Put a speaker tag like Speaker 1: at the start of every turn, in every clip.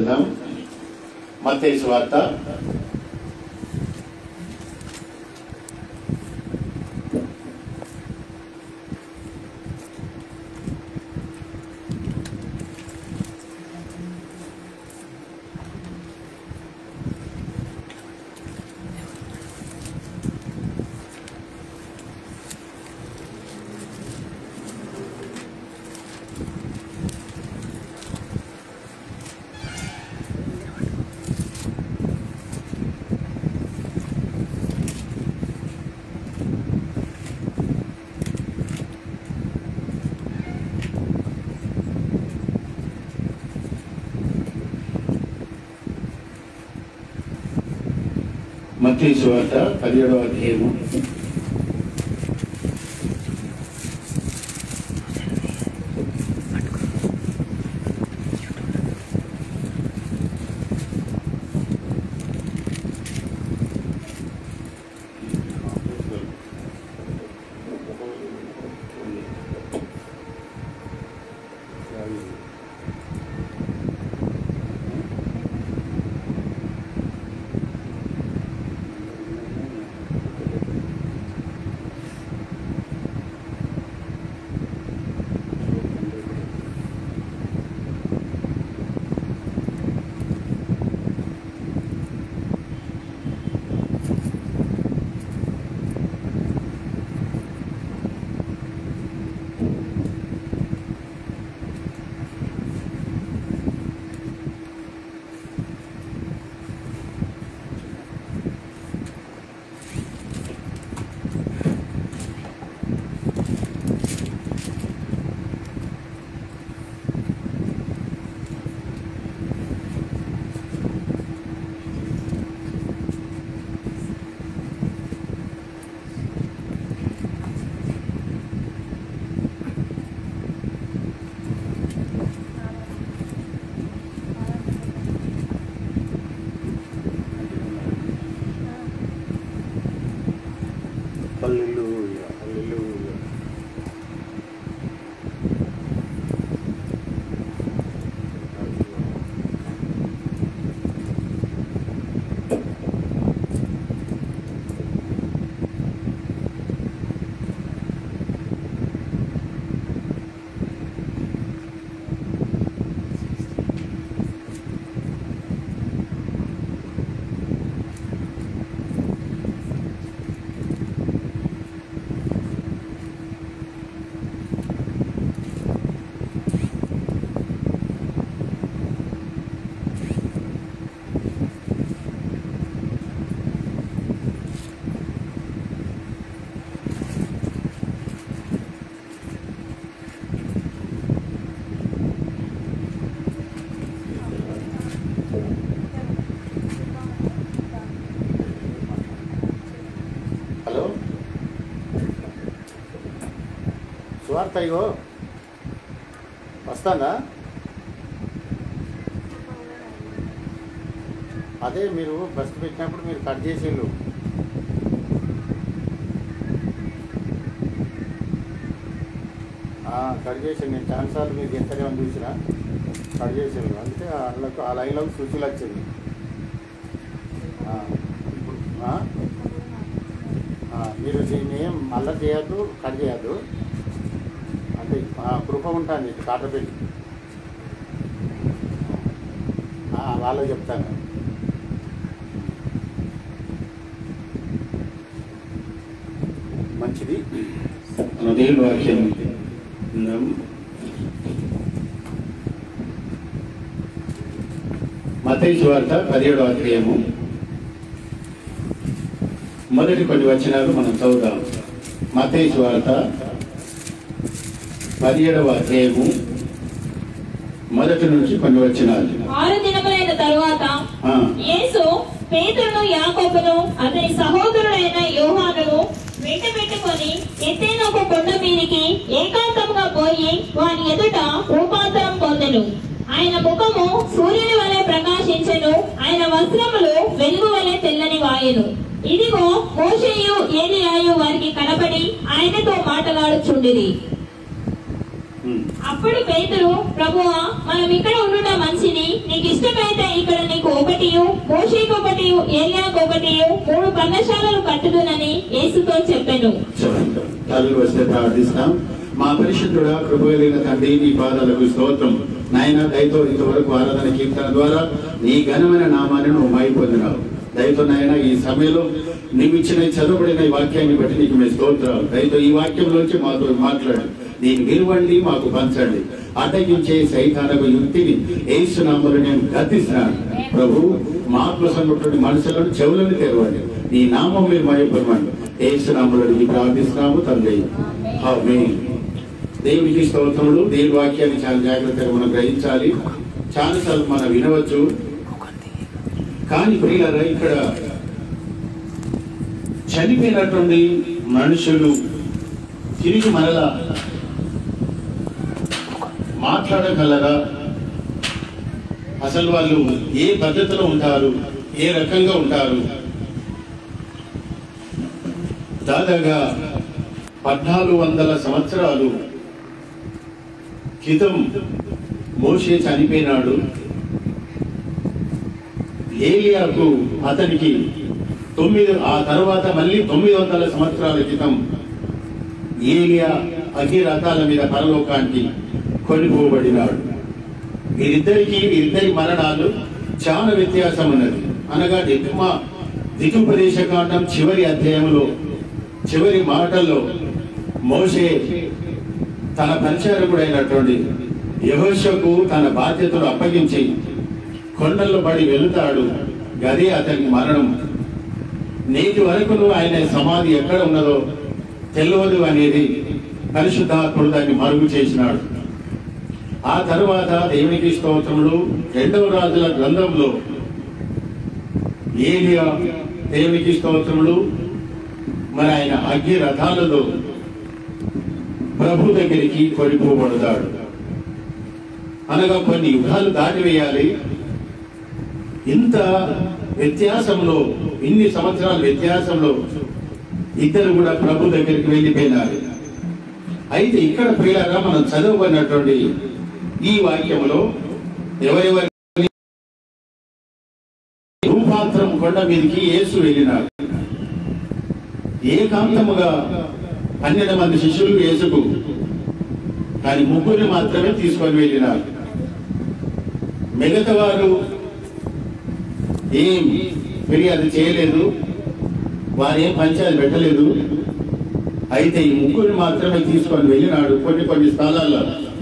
Speaker 1: చదువుకుందాం మత్తయి వార్త మత్తయి వార్త పదిహేడవ అధ్యాయము
Speaker 2: హల్లెలూయా హల్లెలూయా
Speaker 1: హలో సువార్త ఇగో వస్తానా అదే మీరు బస్ పెట్టినప్పుడు మీరు కట్ చేసేళ్ళు ఆ, కట్ చేసి నేను ఛాన్సార్లు మీరు ఎంతనే చూసిన కట్ చేసేళ్ళు అందుకే అందులోకి ఆ లైన్లోకి సూచీలు వచ్చింది ఆ, ఇప్పుడు ఆ? ఆ, మీరు దీన్ని ఏం మళ్ళీ చేయొద్దు కట్ చేయొద్దు అంటే ఆ, కృప ఉంటుంది ఇటు కాట పెట్టి ఆ, వాళ్ళకి చెప్తాను మంచిది దేవుని వాక్యం విందాం. మత్తయి సువార్త పదిహేడవ అధ్యాయము మొదటి కొన్ని వచనాలు మనం చదువుదాం మత్తయి సువార్త పదిహేడవ అధ్యాయము మొదటి నుంచి కొన్ని వచనాలు
Speaker 3: ఆరు దినములైన తరువాత
Speaker 1: ఆ,
Speaker 3: యేసు పేతురును యాకోబును అతని సహోదరుడైన యోహానును వెంట పెట్టుకొని ఎత్తైన ఒక కొండ మీదికి ఏకాంతముగా పోయి వాని ఎదుట రూపాంతరం పొందెను ఆయన ముఖము సూర్యుని వలె ప్రకాశించెను ఆయన వస్త్రములు వెలుగు వలె తెల్లని వాయెను ఇదిగో మోషేయు ఏలియాయు వారికి కనబడి ఆయనతో మాటలాడుచుండిరి
Speaker 1: ఉమ్,
Speaker 3: అప్పుడు పేతురు ప్రభువా మనం ఇక్కడ ఉండుట మంచిది నీకు ఇష్టమైతే మోషేకొకటి ఏలియాకొకటి మూడు పర్ణశాలలు కట్టుదునని యేసుతో చెప్పెను
Speaker 1: చూడండి తల్లి వస్తే ప్రార్థిస్తాం మా పరిశుద్ధుడా కృపగలిగిన తండ్రి నీ పాదాలకు స్తోత్రం నాయన దయతో ఇంతవరకు ఆరాధన కీర్తన ద్వారా నీ ఘనమైన నామాన్ని నువ్వు మై పొందినావు దయతో నాయన ఈ సమయంలో నీవు ఇచ్చిన ఈ చదవబడిన ఈ వాక్యాన్ని బట్టి నీకు మేము స్తోత్రాలు దయతో ఈ వాక్యంలోంచి మాతో మాట్లాడు దీన్ని విలువండి మాకు పంచండి అడ్డగించే సైతానకు యుక్తిని ఏసునామలు నేను గతిస్తున్నాను ప్రభు మాకు సంగటువంటి మనసులను చెవులను తెరవండి నీ నామం మీరు మయపరమండి ఏసునామలు ప్రార్థిస్తున్నాము తండ్రి ఆమేన్. దేవునికి స్తోత్రములు దేవుని వాక్యాన్ని చాలా జాగ్రత్తగా మనం గ్రహించాలి చాలాసార్లు మనం వినవచ్చు కానీ ప్రియులారా ఇక్కడ చనిపోయినటువంటి మనుషులు తిరిగి మరలా మాట్లాడగలరా అసలు వాళ్ళు ఏ పద్ధతిలో ఉంటారు ఏ రకంగా ఉంటారు దాదాగా పద్నాలుగు వందల సంవత్సరాలు క్రితం మోషే చనిపోయినాడు ఏలియాకు అతనికి తొమ్మిది ఆ తర్వాత మళ్ళీ తొమ్మిది వందల సంవత్సరాల క్రితం ఏలియా అగ్ని రథాల మీద పరలోకానికి కొనిపోబడినాడు వీరిద్దరికి వీరిద్దరి మరణాలు చాలా వ్యత్యాసం ఉన్నది అనగా దిక్కుమ దిగుపదేశ కాండం చివరి అధ్యాయంలో చివరి మాటల్లో మోషే తన పరిచారకుడైనటువంటి యహోషకు తన బాధ్యతలు అప్పగించి కొండల్లో పడి వెళుతాడు గదే అతనికి మరణం నేటి వరకును ఆయన సమాధి ఎక్కడ ఉన్నదో తెలియదు అనేది పరిశుద్ధాత్ముడు దాన్ని మరుగు చేసినాడు ఆ తరువాత దేవునికి స్తోత్రములు రెండవ రాజుల గ్రంథంలో ఏలియా దేవునికి స్తోత్రములు మరి ఆయన అగ్ని రథాలలో ప్రభు దగ్గరికి కొనిపోబడతాడు అనగా కొన్ని యుగాలు దాటివేయాలి ఇంత వ్యత్యాసంలో ఇన్ని సంవత్సరాల వ్యత్యాసంలో ఇద్దరు కూడా ప్రభు దగ్గరికి వెళ్ళిపోయినారు అయితే ఇక్కడ ప్రియాగా మనం చదువుకున్నటువంటి ఈ వాక్యంలో ఎవరెవరి రూపాంతరం కొండ మీదకి యేసు వెళ్ళినారు ఏకాంతముగా పన్నెండు మంది శిష్యులు యేసుకు కానీ ముగ్గురిని మాత్రమే తీసుకొని వెళ్ళినారు మిగతా వారు ఏం ఫిర్యాదు చేయలేదు వారు ఏం పంచాయతీ పెట్టలేదు అయితే ఈ ముగ్గురిని మాత్రమే తీసుకొని వెళ్ళినాడు కొన్ని కొన్ని స్థలాల్లో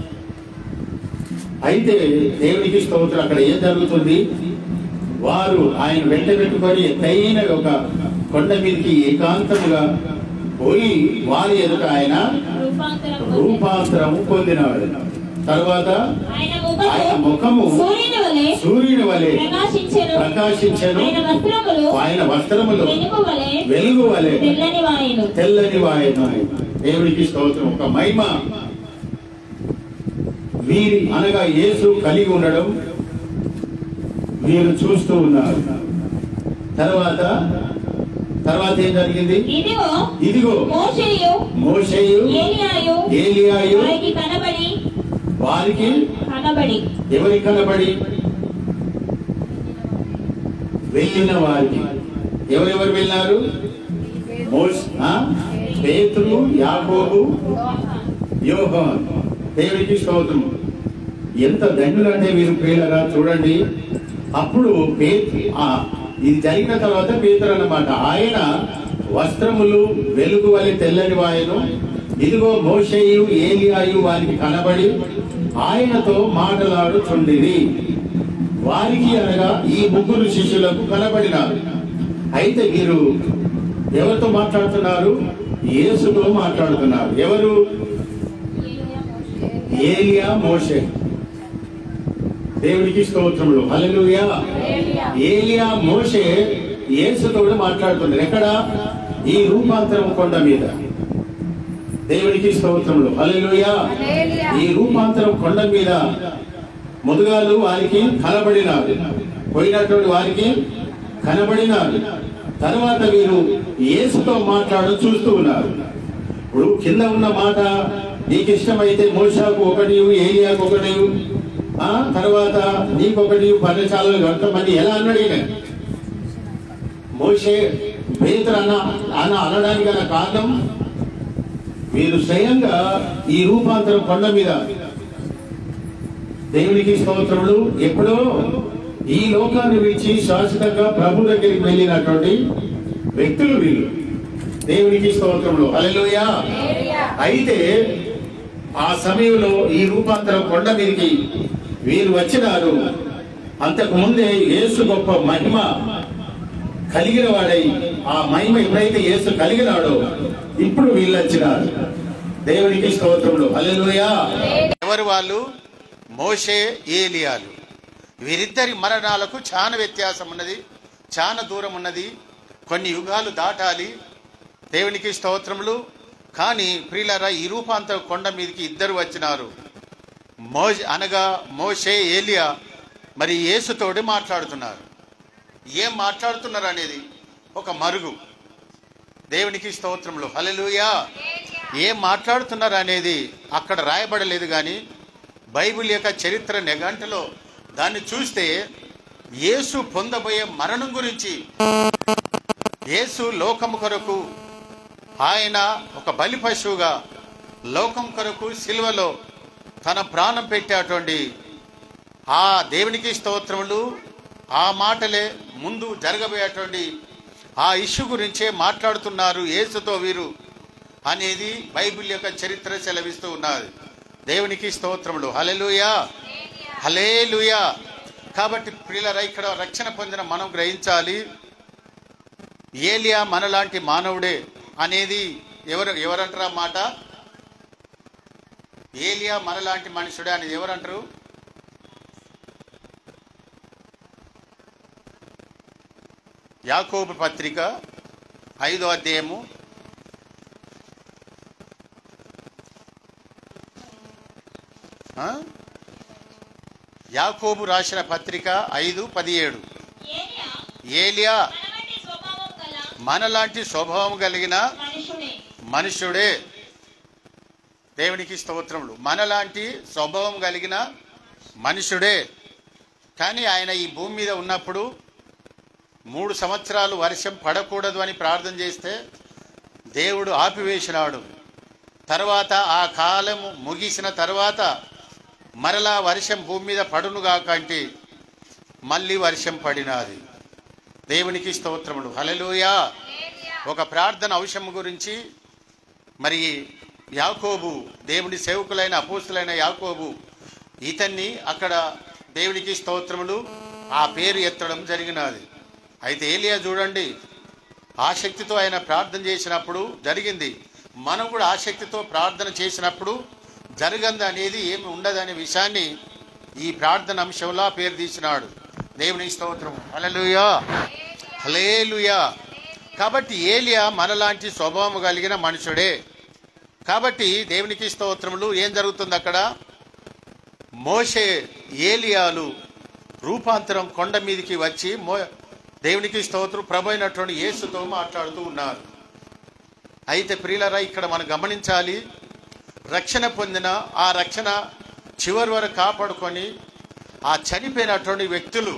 Speaker 1: అయితే దేవునికి స్తోత్రం అక్కడ ఏం జరుగుతుంది వారు ఆయన వెంట పెట్టుకొని ఎత్తైన ఒక కొండ మీదకి ఏకాంతముగా పోయి వారి ఎదుట ఆయన
Speaker 3: రూపాంతరం పొంది.
Speaker 1: రూపాంతరము పొందినాడు తర్వాత
Speaker 3: ఆయన
Speaker 1: ఆయన
Speaker 3: ముఖము
Speaker 1: ముఖము
Speaker 3: సూర్యుని వలె
Speaker 1: సూర్యుని వలె
Speaker 3: ప్రకాశించెను
Speaker 1: ప్రకాశించెను
Speaker 3: ఆయన వస్త్రములు
Speaker 1: ఆయన వస్త్రములు
Speaker 3: వెలుగు వలె
Speaker 1: వెలుగు వలె
Speaker 3: తెల్లని వాయను
Speaker 1: తెల్లని వాయన దేవునికి స్తోత్రం ఒక మహిమ వీరి అనగా యేసు కలిగి ఉండడం వీరు చూస్తూ ఉన్నారు తర్వాత తర్వాత ఏం జరిగింది
Speaker 3: ఇదిగో
Speaker 1: ఇదిగో
Speaker 3: మోషేయు
Speaker 1: మోషేయు
Speaker 3: ఏలియాయు
Speaker 1: ఏలియాయు
Speaker 3: వారికి కనబడి
Speaker 1: వారికి
Speaker 3: కనబడి
Speaker 1: ఎవరి కనబడి వెళ్ళిన వారికి ఎవరెవరు వెళ్ళినారు మోస్ ఆ? పేతురు యాకోబు యోహాన్ దేవునికి స్తోత్రం ఎంత దండులు అంటే వీరు ప్రియులరా చూడండి అప్పుడు పే- ఆ, ఇది జరిగిన తర్వాత పేతురు అన్నమాట ఆయన వస్త్రములు వెలుగు వలె తెల్లని వాయను ఇదిగో మోషేయు ఏలియాయు వారికి కనబడి ఆయనతో మాటలాడుచుండిరి వారికి అనగా ఈ ముగ్గురు శిష్యులకు కనబడినారు అయితే వీరు ఎవరితో మాట్లాడుతున్నారు యేసుతో మాట్లాడుతున్నారు ఎవరు ఏలియా మోషే దేవునికి స్తోత్రములు హల్లెలూయా ఏలియా మోషే యేసుతోడు మాట్లాడుతున్నారు ఎక్కడ ఈ రూపాంతరం కొండ మీద దేవునికి స్తోత్రములు హల్లెలూయా ఈ రూపాంతరం కొండ మీద ముదుగాలు వారికి కనబడినారు పోయినటువంటి వారికి కనబడినారు తర్వాత వీరు యేసుతో మాట్లాడు చూస్తూ ఉన్నారు ఇప్పుడు కింద ఉన్న మాట నీకు ఇష్టమైతే మోషాకు ఒకటి ఏలియాకు ఒకటి ఆ తర్వాత నీకొకటి పర్ణశాలలు కడతామని ఎలా అన్నాడు ఈయన మోషే పేతురు అన్న అన్న అనడానికి గల కారణం వీరు స్వయంగా ఈ రూపాంతరం కొండ మీద దేవునికి స్తోత్రములు ఎప్పుడో ఈ లోకాన్ని విడిచి శాశ్వతంగా ప్రభు దగ్గరికి వెళ్ళినటువంటి వ్యక్తులు వీళ్ళు దేవునికి స్తోత్రములు హల్లెలూయా అయితే ఆ సమయంలో ఈ రూపాంతరం కొండ మీదకి వీరు వచ్చినారు అంతకు ముందే యేసు గొప్ప మహిమ కలిగిన వాడై ఆ మహిమ ఎప్పుడైతే యేసు కలిగినాడో ఇప్పుడు వీళ్ళు వచ్చినారు దేవునికి స్తోత్రములు హల్లెలూయా
Speaker 4: ఎవరు వాళ్ళు మోషే ఏలియాలు వీరిద్దరి మరణాలకు చాలా వ్యత్యాసం ఉన్నది చాలా దూరం ఉన్నది కొన్ని యుగాలు దాటాలి దేవునికి స్తోత్రములు కానీ ప్రియులారా ఈ రూపాంతర కొండ మీదకి ఇద్దరు వచ్చినారు మో అనగా మోషే ఏలియా మరి యేసుతోటి మాట్లాడుతున్నారు ఏం మాట్లాడుతున్నారు అనేది ఒక మరుగు దేవునికి స్తోత్రములు హల్లెలూయా ఏం మాట్లాడుతున్నారు అనేది అక్కడ రాయబడలేదు కానీ బైబిల్ యొక్క చరిత్ర నెగంటలో దాన్ని చూస్తే యేసు పొందబోయే మరణం గురించి యేసు లోకము కొరకు ఆయన ఒక బలి పశువుగా లోకం కొరకు సిలువలో తన ప్రాణం పెట్టేటువంటి ఆ దేవునికి స్తోత్రములు ఆ మాటలే ముందు జరగబోయేటువంటి ఆ ఇష్యూ గురించే మాట్లాడుతున్నారు యేసుతో వీరు అనేది బైబిల్ యొక్క చరిత్ర సెలవిస్తూ ఉన్నది దేవునికి స్తోత్రములు హలెలుయా హలేలుయా కాబట్టి ప్రియులరా ఇక్కడ రక్షణ పొందిన మనం గ్రహించాలి ఏలియా మనలాంటి మానవుడే అనేది ఎవరు ఎవరంటారు ఆ మాట ఏలియా మనలాంటి మనుషుడే అనేది ఎవరంటారు యాకోబు పత్రిక ఐదో అధ్యాయము ఆ? యాకోబు రాసిన పత్రిక ఐదు పదిహేడు
Speaker 3: ఏలియా
Speaker 4: ఏలియా
Speaker 3: మనవంటి స్వభావం గల
Speaker 4: మనలాంటి స్వభావం కలిగిన
Speaker 3: మనుషుడే
Speaker 4: మనుష్యుడే దేవునికి స్తోత్రములు మనలాంటి స్వభావం కలిగిన మనుషుడే కానీ ఆయన ఈ భూమి మీద ఉన్నప్పుడు మూడు సంవత్సరాలు వర్షం పడకూడదు అని ప్రార్థన చేస్తే దేవుడు ఆపివేసినాడు తర్వాత ఆ కాలము ముగిసిన తర్వాత మరలా వర్షం భూమి మీద పడునుగాక అంటే మళ్ళీ వర్షం పడినది దేవునికి స్తోత్రములు హల్లెలూయా ఒక ప్రార్థన అంశం గురించి మరి యాకోబు దేవుని సేవకులైన అపోస్తులైన యాకోబు ఇతన్ని అక్కడ దేవునికి స్తోత్రములు ఆ పేరు ఎత్తడం జరిగినది అయితే ఏలియా చూడండి ఆసక్తితో ఆయన ప్రార్థన చేసినప్పుడు జరిగింది మనం కూడా ఆసక్తితో ప్రార్థన చేసినప్పుడు జరగంది అనేది ఏమి ఉండదనే విషయాన్ని ఈ ప్రార్థన అంశంలో ఆ పేరు తీసినాడు దేవుని స్తోత్రం హల్లెలూయా హలేలుయా కాబట్టి ఏలియా మనలాంటి స్వభావం కలిగిన మనుషుడే కాబట్టి దేవునికి స్తోత్రములు ఏం జరుగుతుంది అక్కడ మోషే ఏలియాలు రూపాంతరం కొండ మీదకి వచ్చి మో దేవునికి స్తోత్రం ప్రభు అయినటువంటి యేసుతో మాట్లాడుతూ ఉన్నారు అయితే ప్రియులరా ఇక్కడ మనం గమనించాలి రక్షణ పొందిన ఆ రక్షణ చివరి వరకు కాపాడుకొని ఆ చనిపోయినటువంటి వ్యక్తులు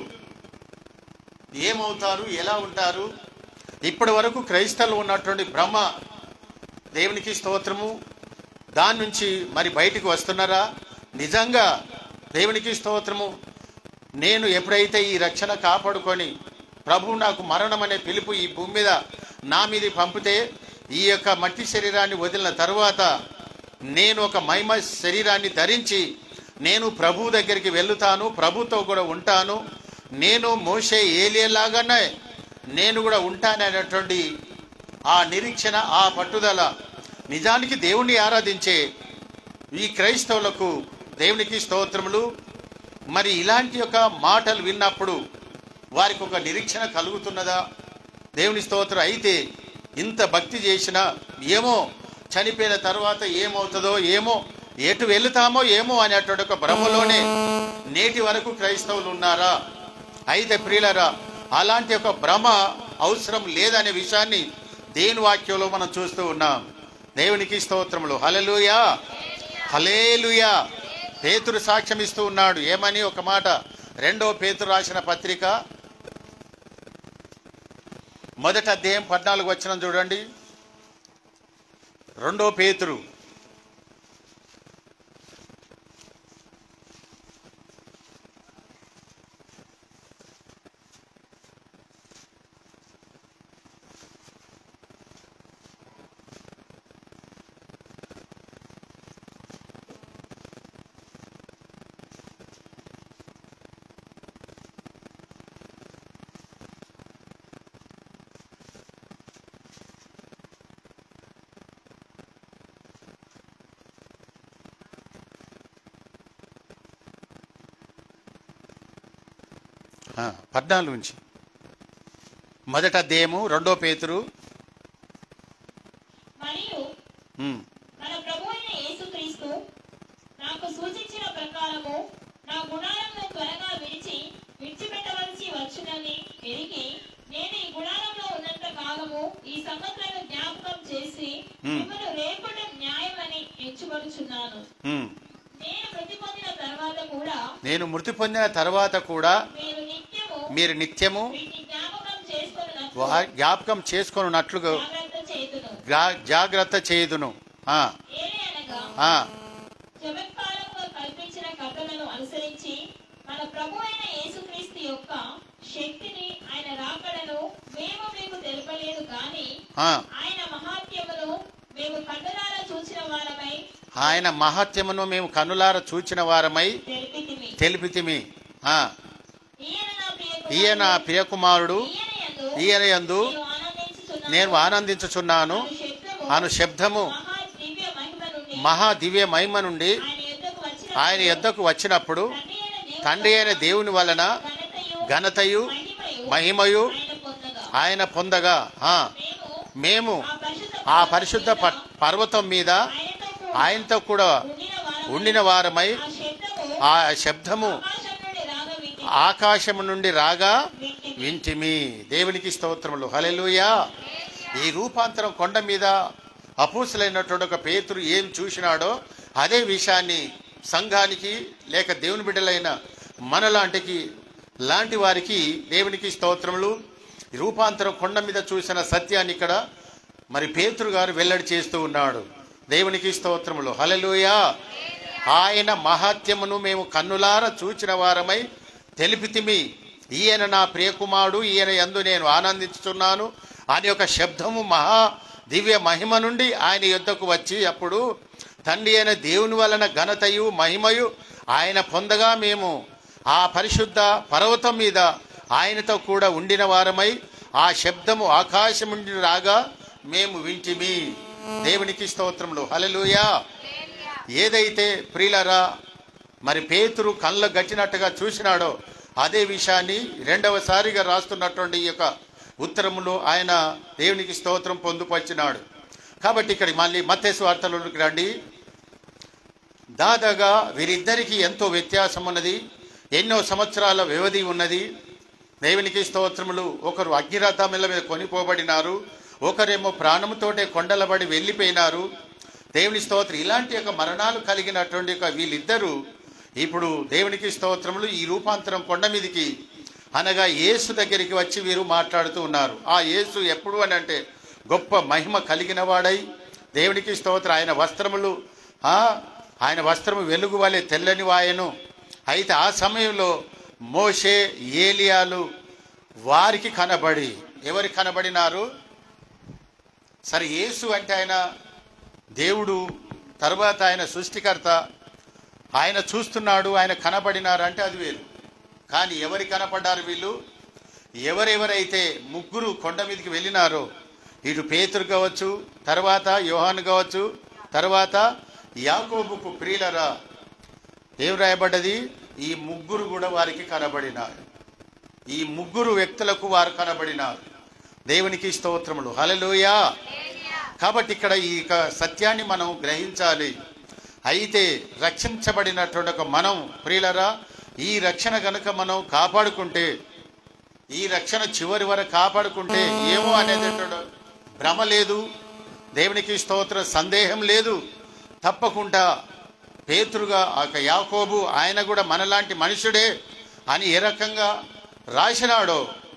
Speaker 4: ఏమవుతారు ఎలా ఉంటారు ఇప్పటి వరకు క్రైస్తవులు ఉన్నటువంటి భ్రమ దేవునికి స్తోత్రము దాని నుంచి మరి బయటికి వస్తున్నారా నిజంగా దేవునికి స్తోత్రము నేను ఎప్పుడైతే ఈ రక్షణ కాపాడుకొని ప్రభు నాకు మరణం అనే పిలుపు ఈ భూమి మీద నా మీద పంపితే ఈ యొక్క మట్టి శరీరాన్ని వదిలిన తరువాత నేను ఒక మహిమ శరీరాన్ని ధరించి నేను ప్రభు దగ్గరికి వెళ్తాను ప్రభుతో కూడా ఉంటాను నేను మోసే ఏలియలాగానే నేను కూడా ఉంటాననేటువంటి ఆ నిరీక్షణ ఆ పట్టుదల నిజానికి దేవుణ్ణి ఆరాధించే ఈ క్రైస్తవులకు దేవునికి స్తోత్రములు మరి ఇలాంటి యొక్క మాటలు విన్నప్పుడు వారికి ఒక నిరీక్షణ కలుగుతున్నదా దేవుని స్తోత్రం అయితే ఇంత భక్తి చేసినా ఏమో చనిపోయిన తర్వాత ఏమవుతుందో ఏమో ఎటు వెళుతామో ఏమో అనేటువంటి ఒక భ్రమలోనే నేటి వరకు క్రైస్తవులు ఉన్నారా అయితే ప్రియులరా అలాంటి ఒక భ్రమ అవసరం లేదనే విషయాన్ని దేని వాక్యంలో మనం చూస్తూ ఉన్నాం దేవునికి స్తోత్రములు హలలుయా హలేలుయా పేతురు సాక్ష్యం ఇస్తూ ఉన్నాడు ఏమని ఒక మాట రెండో పేతురు రాసిన పత్రిక మొదటి అధ్యాయం పద్నాలుగు వచ్చిన చూడండి రెండో పేతురు ఆ, పద్నాలుగు నుంచి మొదటి అధ్యాయము రెండో పేతురు
Speaker 3: మరియు
Speaker 4: ఉమ్,
Speaker 3: మన ప్రభు అయిన యేసుక్రీస్తు నాకు సూచించిన ప్రకారము నా గుణాలను త్వరగా విడిచి విడిచిపెట్టవలసి వచ్చునని ఎరిగి నేను ఈ గుణాలంలో ఉన్నంత కాలము ఈ సంగతులను జ్ఞాపకం చేసి
Speaker 4: Hmm.
Speaker 3: మిమ్మల్ని రేపటం న్యాయమని ఎంచుకొనుచున్నాను
Speaker 4: ఉమ్.
Speaker 3: నేను మృతి పొందిన తర్వాత కూడా
Speaker 4: నేను మృతి పొందిన తర్వాత కూడా
Speaker 3: మీరు నిత్యము
Speaker 4: మీరు నిత్యము
Speaker 3: వీటిని జ్ఞాపకం చేసుకున్నట్లు
Speaker 4: వా- జ్ఞాపకం చేసుకొనున్నట్లుగా
Speaker 3: జాగ్రత్త చేతును
Speaker 4: జా- జాగ్రత్త చేయుదును ఆ,
Speaker 3: ఏలే అనగా
Speaker 4: ఆ,
Speaker 3: చమత్కారముగా కల్పించిన కథలను అనుసరించి మన ప్రభు అయిన యేసుక్రీస్తు యొక్క శక్తిని ఆయన రాకడను మేము మీకు తెలుపలేదు కానీ
Speaker 4: ఆ.
Speaker 3: ఆయన మహాత్యమును మేము కన్నులారా చూసిన వారమై
Speaker 4: ఆయన మహత్యమును మేము కనులార చూచిన వారమై
Speaker 3: తెలిపితిమి
Speaker 4: తెలిపితిమి ఆ,
Speaker 3: ఈయన నా ప్రియ కుమారుడు.
Speaker 4: ఈయన ప్రియకుమారుడు
Speaker 3: ఈయన యందు
Speaker 4: ఈయన యందు
Speaker 3: నేను ఆనందించుచున్నాను.
Speaker 4: నేను ఆనందించుచున్నాను
Speaker 3: అను శబ్దము
Speaker 4: అను శబ్దము
Speaker 3: మహా దివ్య మహిమ నుండి
Speaker 4: మహా దివ్య మహిమ నుండి
Speaker 3: ఆయన యొద్దకు వచ్చిన
Speaker 4: ఆయన యొద్దకు వచ్చినప్పుడు
Speaker 3: తండ్రి అయిన దేవుని
Speaker 4: తండ్రి అయిన దేవుని వలన
Speaker 3: ఘనతయు
Speaker 4: ఘనతయు
Speaker 3: మహిమయు
Speaker 4: మహిమయు
Speaker 3: ఆయన పొందగా
Speaker 4: ఆయన పొందగా ఆ,
Speaker 3: మేము
Speaker 4: మేము
Speaker 3: ఆ పరిశుద్ధ
Speaker 4: ఆ పరిశుద్ధ ప- పర్వతం మీద
Speaker 3: ఆయనతో కూడా
Speaker 4: ఆయనతో కూడా
Speaker 3: ఉండిన వారమై
Speaker 4: ఉండిన వారమై
Speaker 3: ఆ శబ్దము
Speaker 4: ఆ శబ్దము
Speaker 3: ఆకాశం నుండి రాగా వింటిమి.
Speaker 4: ఆకాశము నుండి రాగా
Speaker 3: వింటిమి.
Speaker 4: వింటిమి దేవునికి స్తోత్రములు హల్లెలూయా ఈ రూపాంతరం కొండ మీద అపూసులైనటువంటి ఒక పేతురు ఏం చూసినాడో అదే విషయాన్ని సంఘానికి లేక దేవుని బిడ్డలైన మనలాంటికి లాంటి వారికి దేవునికి స్తోత్రములు ఈ రూపాంతరం కొండ మీద చూసిన సత్యాన్ని ఇక్కడ మరి పేతురు గారు వెల్లడి చేస్తూ ఉన్నాడు దేవునికి స్తోత్రములు హల్లెలూయా ఆయన మహాత్యమును మేము కన్నులార చూచిన వారమై తెలిపితిమి ఈయన నా ప్రియకుమారుడు ఈయన యందు నేను ఆనందించుతున్నాను అని ఒక శబ్దము మహా దివ్య మహిమ నుండి ఆయన యుద్ధకు వచ్చి అప్పుడు తండ్రి అయిన దేవుని వలన ఘనతయు మహిమయు ఆయన పొందగా మేము ఆ పరిశుద్ధ పర్వతం మీద ఆయనతో కూడా ఉండిన వారమై ఆ శబ్దము ఆకాశం నుండి రాగా మేము వింటిమి దేవునికి స్తోత్రములు హల్లెలూయా ఏదైతే ప్రియులరా మరి పేతురు కళ్ళ గట్టినట్టుగా చూసినాడో అదే విషయాన్ని రెండవసారిగా రాస్తున్నటువంటి ఈ యొక్క ఉత్తరములో ఆయన దేవునికి స్తోత్రం పొందుపరిచినాడు కాబట్టి ఇక్కడ మళ్ళీ మత్తేసు వార్తలోకి రండి దాదాగా వీరిద్దరికీ ఎంతో వ్యత్యాసం ఉన్నది ఎన్నో సంవత్సరాల వ్యవధి ఉన్నది దేవునికి స్తోత్రములు ఒకరు అగ్నిరథముల మీద కొనిపోబడినారు ఒకరేమో ప్రాణముతోటే కొండలబడి వెళ్ళిపోయినారు దేవుని స్తోత్రం ఇలాంటి యొక్క మరణాలు కలిగినటువంటి యొక్క వీళ్ళిద్దరూ ఇప్పుడు దేవునికి స్తోత్రములు ఈ రూపాంతరం కొండ మీదికి అనగా యేసు దగ్గరికి వచ్చి వీరు మాట్లాడుతూ ఉన్నారు ఆ యేసు ఎప్పుడు అని అంటే గొప్ప మహిమ కలిగిన వాడై దేవునికి స్తోత్రం ఆయన వస్త్రములు ఆ, ఆయన వస్త్రము వెలుగు వలె తెల్లని వాయను అయితే ఆ సమయంలో మోషే ఏలియాలు వారికి కనబడి ఎవరు కనబడినారు సరే యేసు అంటే ఆయన దేవుడు తర్వాత ఆయన సృష్టికర్త ఆయన చూస్తున్నాడు ఆయన కనబడినారు అంటే అది వేరు కానీ ఎవరు కనపడ్డారు వీళ్ళు ఎవరెవరైతే ముగ్గురు కొండ మీదకి వెళ్ళినారో ఇటు పేతురు కావచ్చు తర్వాత యోహాను కావచ్చు తర్వాత యాకోబుకు ప్రియులరా ఏం రాయబడ్డది ఈ ముగ్గురు కూడా వారికి కనబడినారు ఈ ముగ్గురు వ్యక్తులకు వారు కనబడినారు దేవునికి స్తోత్రములు హల్లెలూయా కాబట్టి ఇక్కడ ఈ యొక్క సత్యాన్ని మనం గ్రహించాలి అయితే రక్షించబడినటువంటి ఒక మనం ప్రియులరా ఈ రక్షణ గనుక మనం కాపాడుకుంటే ఈ రక్షణ చివరి వరకు కాపాడుకుంటే ఏమో అనేది భ్రమ లేదు దేవునికి స్తోత్ర సందేహం లేదు తప్పకుండా పేతురుగా ఆ యొక్క యాకోబు ఆయన కూడా మనలాంటి మనుషుడే అని ఏ రకంగా రాసినాడో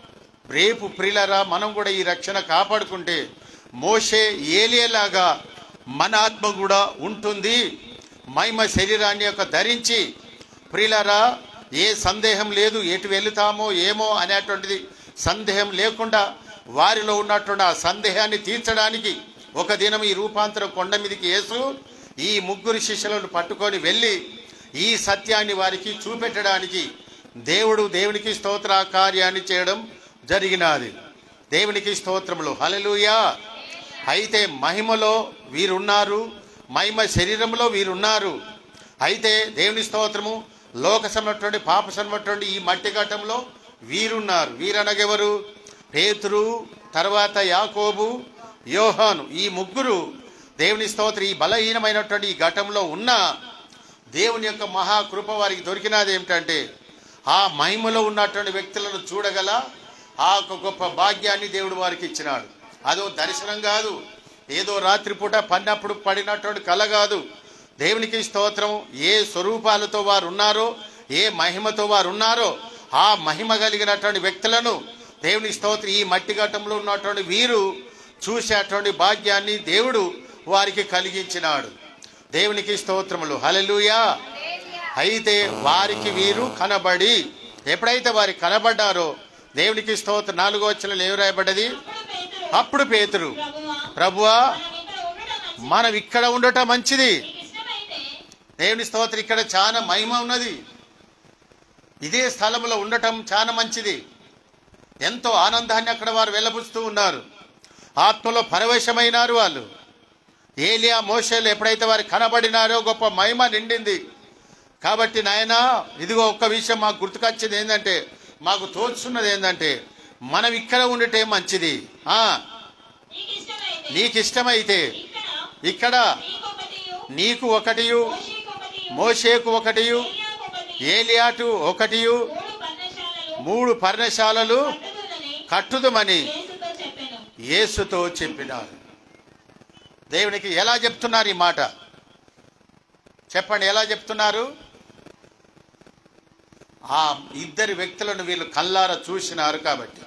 Speaker 4: రేపు ప్రిలరా మనం కూడా ఈ రక్షణ కాపాడుకుంటే మోషే ఏలియలాగా మన ఆత్మ కూడా ఉంటుంది మహిమ శరీరాన్ని యొక్క ధరించి ప్రిలరా ఏ సందేహం లేదు ఎటు వెళుతామో ఏమో అనేటువంటిది సందేహం లేకుండా వారిలో ఉన్నటువంటి ఆ సందేహాన్ని తీర్చడానికి ఒక దినం ఈ రూపాంతరం కొండ మీదకి యేసు ఈ ముగ్గురు శిష్యులను పట్టుకొని వెళ్ళి ఈ సత్యాన్ని వారికి చూపెట్టడానికి దేవుడు దేవునికి స్తోత్ర కార్యాన్ని చేయడం జరిగినది దేవునికి స్తోత్రములు హల్లెలూయా అయితే మహిమలో వీరున్నారు మహిమ శరీరంలో వీరున్నారు అయితే దేవుని స్తోత్రము లోక సమటువంటి పాప సమటువంటి ఈ మట్టి ఘట్టంలో వీరున్నారు వీరనగెవరు పేతురు తర్వాత యాకోబు యోహాను ఈ ముగ్గురు దేవుని స్తోత్ర ఈ బలహీనమైనటువంటి ఈ ఘటంలో ఉన్న దేవుని యొక్క మహాకృప వారికి దొరికినది ఏమిటంటే ఆ మహిమలో ఉన్నటువంటి వ్యక్తులను చూడగల ఆ ఒక గొప్ప భాగ్యాన్ని దేవుడు వారికి ఇచ్చినాడు అదో దర్శనం కాదు ఏదో రాత్రిపూట పడినప్పుడు పడినటువంటి కల కాదు దేవునికి స్తోత్రం ఏ స్వరూపాలతో వారు ఉన్నారో ఏ మహిమతో వారు ఉన్నారో ఆ మహిమ కలిగినటువంటి వ్యక్తులను దేవుని స్తోత్రం ఈ మట్టి ఘట్టంలో ఉన్నటువంటి వీరు చూసేటువంటి భాగ్యాన్ని దేవుడు వారికి కలిగించినాడు దేవునికి స్తోత్రములు హల్లెలూయా అయితే వారికి వీరు కనబడి ఎప్పుడైతే వారి కనబడ్డారో దేవునికి స్తోత్ర నాలుగో వచ్చిన ఏం రాయబడ్డది
Speaker 3: అప్పుడు పేతురు
Speaker 4: అప్పుడు పేతురు
Speaker 3: ప్రభువా
Speaker 4: ప్రభువా
Speaker 3: మనం ఇక్కడ ఉండటం మంచిది.
Speaker 4: మనం ఇక్కడ ఉండటం మంచిది
Speaker 3: నీకు ఇష్టమైతే
Speaker 4: దేవుని స్తోత్రం ఇక్కడ చాలా మహిమ ఉన్నది ఇదే స్థలంలో ఉండటం చాలా మంచిది ఎంతో ఆనందాన్ని అక్కడ వారు వెల్లబుస్తూ ఉన్నారు ఆత్మలో పరవశమైనారు వాళ్ళు ఏలియా మోషేలు ఎప్పుడైతే వారు కనబడినారో గొప్ప మహిమ నిండింది కాబట్టి నాయన ఇదిగో ఒక్క విషయం మాకు గుర్తుకొచ్చేది ఏంటంటే మాకు తోచున్నది ఏంటంటే మనం ఇక్కడ ఉండటే మంచిది ఆ
Speaker 3: నీకు ఇష్టమైతే
Speaker 4: నీకు ఇష్టమైతే
Speaker 3: ఇక్కడ
Speaker 4: ఇక్కడ
Speaker 3: నీకొకటియు
Speaker 4: నీకు ఒకటియు
Speaker 3: మోషేకొకటియు
Speaker 4: మోషేకు ఒకటియు
Speaker 3: ఏలియాకొకటియు
Speaker 4: ఏలియాటు ఒకటియు
Speaker 3: మూడు పర్ణశాలలు
Speaker 4: మూడు పర్ణశాలలు
Speaker 3: కట్టుదునని
Speaker 4: కట్టుదమని
Speaker 3: యేసుతో చెప్పాను
Speaker 4: యేసుతో చెప్పినారు దేవునికి ఎలా చెప్తున్నారు ఈ మాట చెప్పండి ఎలా చెప్తున్నారు ఆ ఇద్దరి వ్యక్తులను వీళ్ళు కల్లార చూసినారు కాబట్టి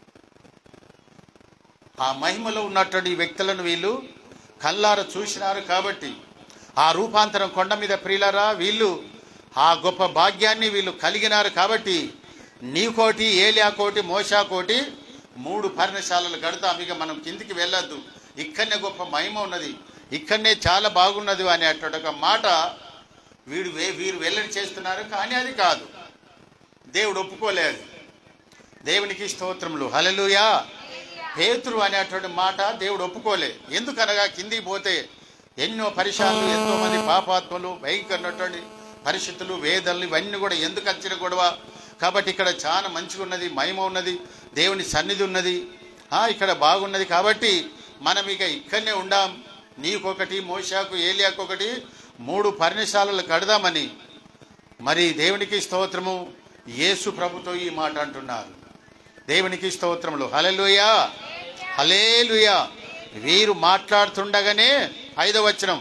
Speaker 4: ఆ మహిమలో ఉన్నటువంటి ఈ వ్యక్తులను వీళ్ళు కల్లార చూసినారు కాబట్టి ఆ రూపాంతరం కొండ మీద ప్రియులరా వీళ్ళు ఆ గొప్ప భాగ్యాన్ని వీళ్ళు కలిగినారు కాబట్టి నీకోటి ఏలియా కోటి మోషా కోటి మూడు పర్ణశాలలు గడతాం ఇక మనం కిందికి వెళ్ళొద్దు ఇక్కడనే గొప్ప మహిమ ఉన్నది ఇక్కడనే చాలా బాగున్నది అనేటువంటి ఒక మాట వీడు వే- వీరు వెల్లడి చేస్తున్నారు కానీ అది కాదు దేవుడు ఒప్పుకోలేదు దేవునికి స్తోత్రములు హల్లెలూయా పేతురు అనేటువంటి మాట దేవుడు ఒప్పుకోలే ఎందుకనగా కిందికి పోతే ఎన్నో పరిశాలు ఎంతో మంది పాపాత్మలు భయంకరమైనటువంటి పరిస్థితులు వేదనలు ఇవన్నీ కూడా ఎందుకు వచ్చిన గొడవ కాబట్టి ఇక్కడ చాలా మంచిగా ఉన్నది మహిమ ఉన్నది దేవుని సన్నిధి ఉన్నది ఆ, ఇక్కడ బాగున్నది కాబట్టి మనం ఇక ఇక్కడనే ఉండాం నీకొకటి మోషాకు ఏలియాకొకటి మూడు పర్ణశాలలు కడదామని మరి దేవునికి స్తోత్రము యేసు ప్రభుతో ఈ మాట అంటున్నారు దేవునికి స్తోత్రములు హలెలుయా హలేలుయా వీరు మాట్లాడుతుండగానే ఐదవ వచనం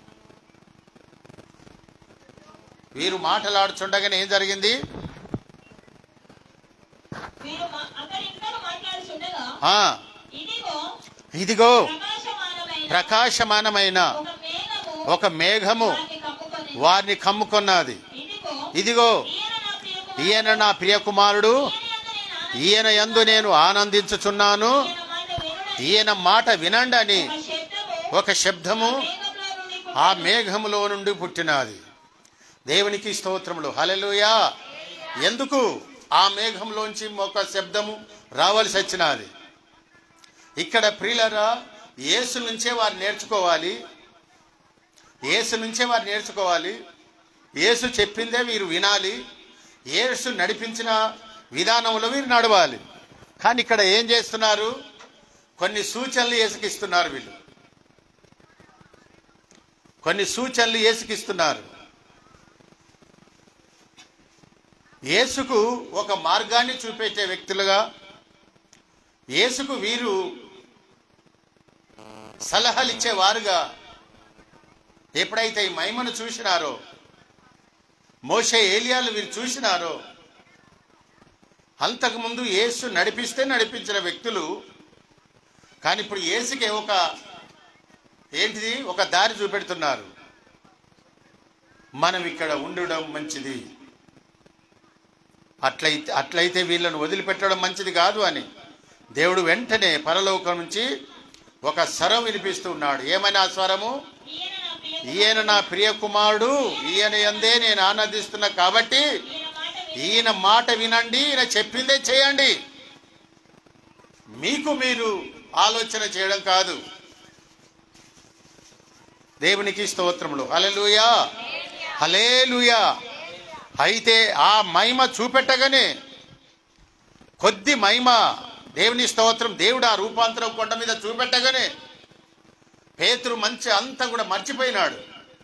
Speaker 4: వీరు మాట్లాడుతుండగానే ఏం జరిగింది
Speaker 3: వీరు మా- అతనిద్దరు మాట్లాడుచుండగా
Speaker 4: ఆ
Speaker 3: ఇదిగో
Speaker 4: ఇదిగో
Speaker 3: ప్రకాశమానమైన
Speaker 4: ప్రకాశమానమైన
Speaker 3: ఒక మేఘము
Speaker 4: ఒక మేఘము
Speaker 3: వారిని కమ్ముకొనెను.
Speaker 4: వారిని కమ్ముకొన్నది
Speaker 3: ఇదిగో
Speaker 4: ఇదిగో
Speaker 3: ఈయన నా ప్రియకుమారుడు.
Speaker 4: ఈయన నా ప్రియకుమారుడు
Speaker 3: ఈయన యందు నేను
Speaker 4: ఈయన యందు నేను ఆనందించుచున్నాను
Speaker 3: ఈయన మాట వినుడని
Speaker 4: ఈయన మాట వినండి అని
Speaker 3: ఒక శబ్దము
Speaker 4: ఒక శబ్దము
Speaker 3: మేఘంలో నుండి
Speaker 4: ఆ
Speaker 3: పుట్టెను.
Speaker 4: మేఘములో నుండి పుట్టినది దేవునికి స్తోత్రములు హలెలుయా ఎందుకు ఆ మేఘంలోంచి ఒక శబ్దము రావాల్సి వచ్చినది ఇక్కడ ప్రియులరా యేసు నుంచే వారు నేర్చుకోవాలి యేసు నుంచే వారు నేర్చుకోవాలి యేసు చెప్పిందే వీరు వినాలి యేసు నడిపించిన విధానంలో వీరు నడవాలి కానీ ఇక్కడ ఏం చేస్తున్నారు కొన్ని సూచనలు యేసుకిస్తున్నారు వీళ్ళు కొన్ని సూచనలు యేసుకిస్తున్నారు యేసుకు ఒక మార్గాన్ని చూపెట్టే వ్యక్తులుగా యేసుకు వీరు సలహాలు ఇచ్చేవారుగా ఎప్పుడైతే ఈ మహిమను చూసినారో మోషే ఏలియాలు వీరు చూసినారో అంతకుముందు యేసు నడిపిస్తే నడిపించిన వ్యక్తులు కానీ ఇప్పుడు యేసుకి ఒక ఏంటిది ఒక దారి చూపెడుతున్నారు మనం ఇక్కడ ఉండడం మంచిది అట్లయితే అట్లయితే వీళ్ళను వదిలిపెట్టడం మంచిది కాదు అని దేవుడు వెంటనే పరలోకం నుంచి ఒక స్వరం వినిపిస్తూ ఉన్నాడు ఏమని ఆ స్వరము
Speaker 3: ఈయన నా ప్రియ
Speaker 4: ఈయన నా ప్రియ కుమారుడు ఈయన ఎందే నేను ఆనందిస్తున్నా కాబట్టి
Speaker 3: ఈయన మాట విని
Speaker 4: ఈయన మాట వినండి ఈయన చెప్పిందే చేయండి మీకు మీరు ఆలోచన చేయడం కాదు దేవునికి స్తోత్రములు హలెలుయా హలేలుయా అయితే ఆ మహిమ చూపెట్టగానే కొద్ది మహిమ దేవుని స్తోత్రం దేవుడు ఆ రూపాంతరం కొండ మీద చూపెట్టగానే పేతురు మంచి అంతా కూడా మర్చిపోయినాడు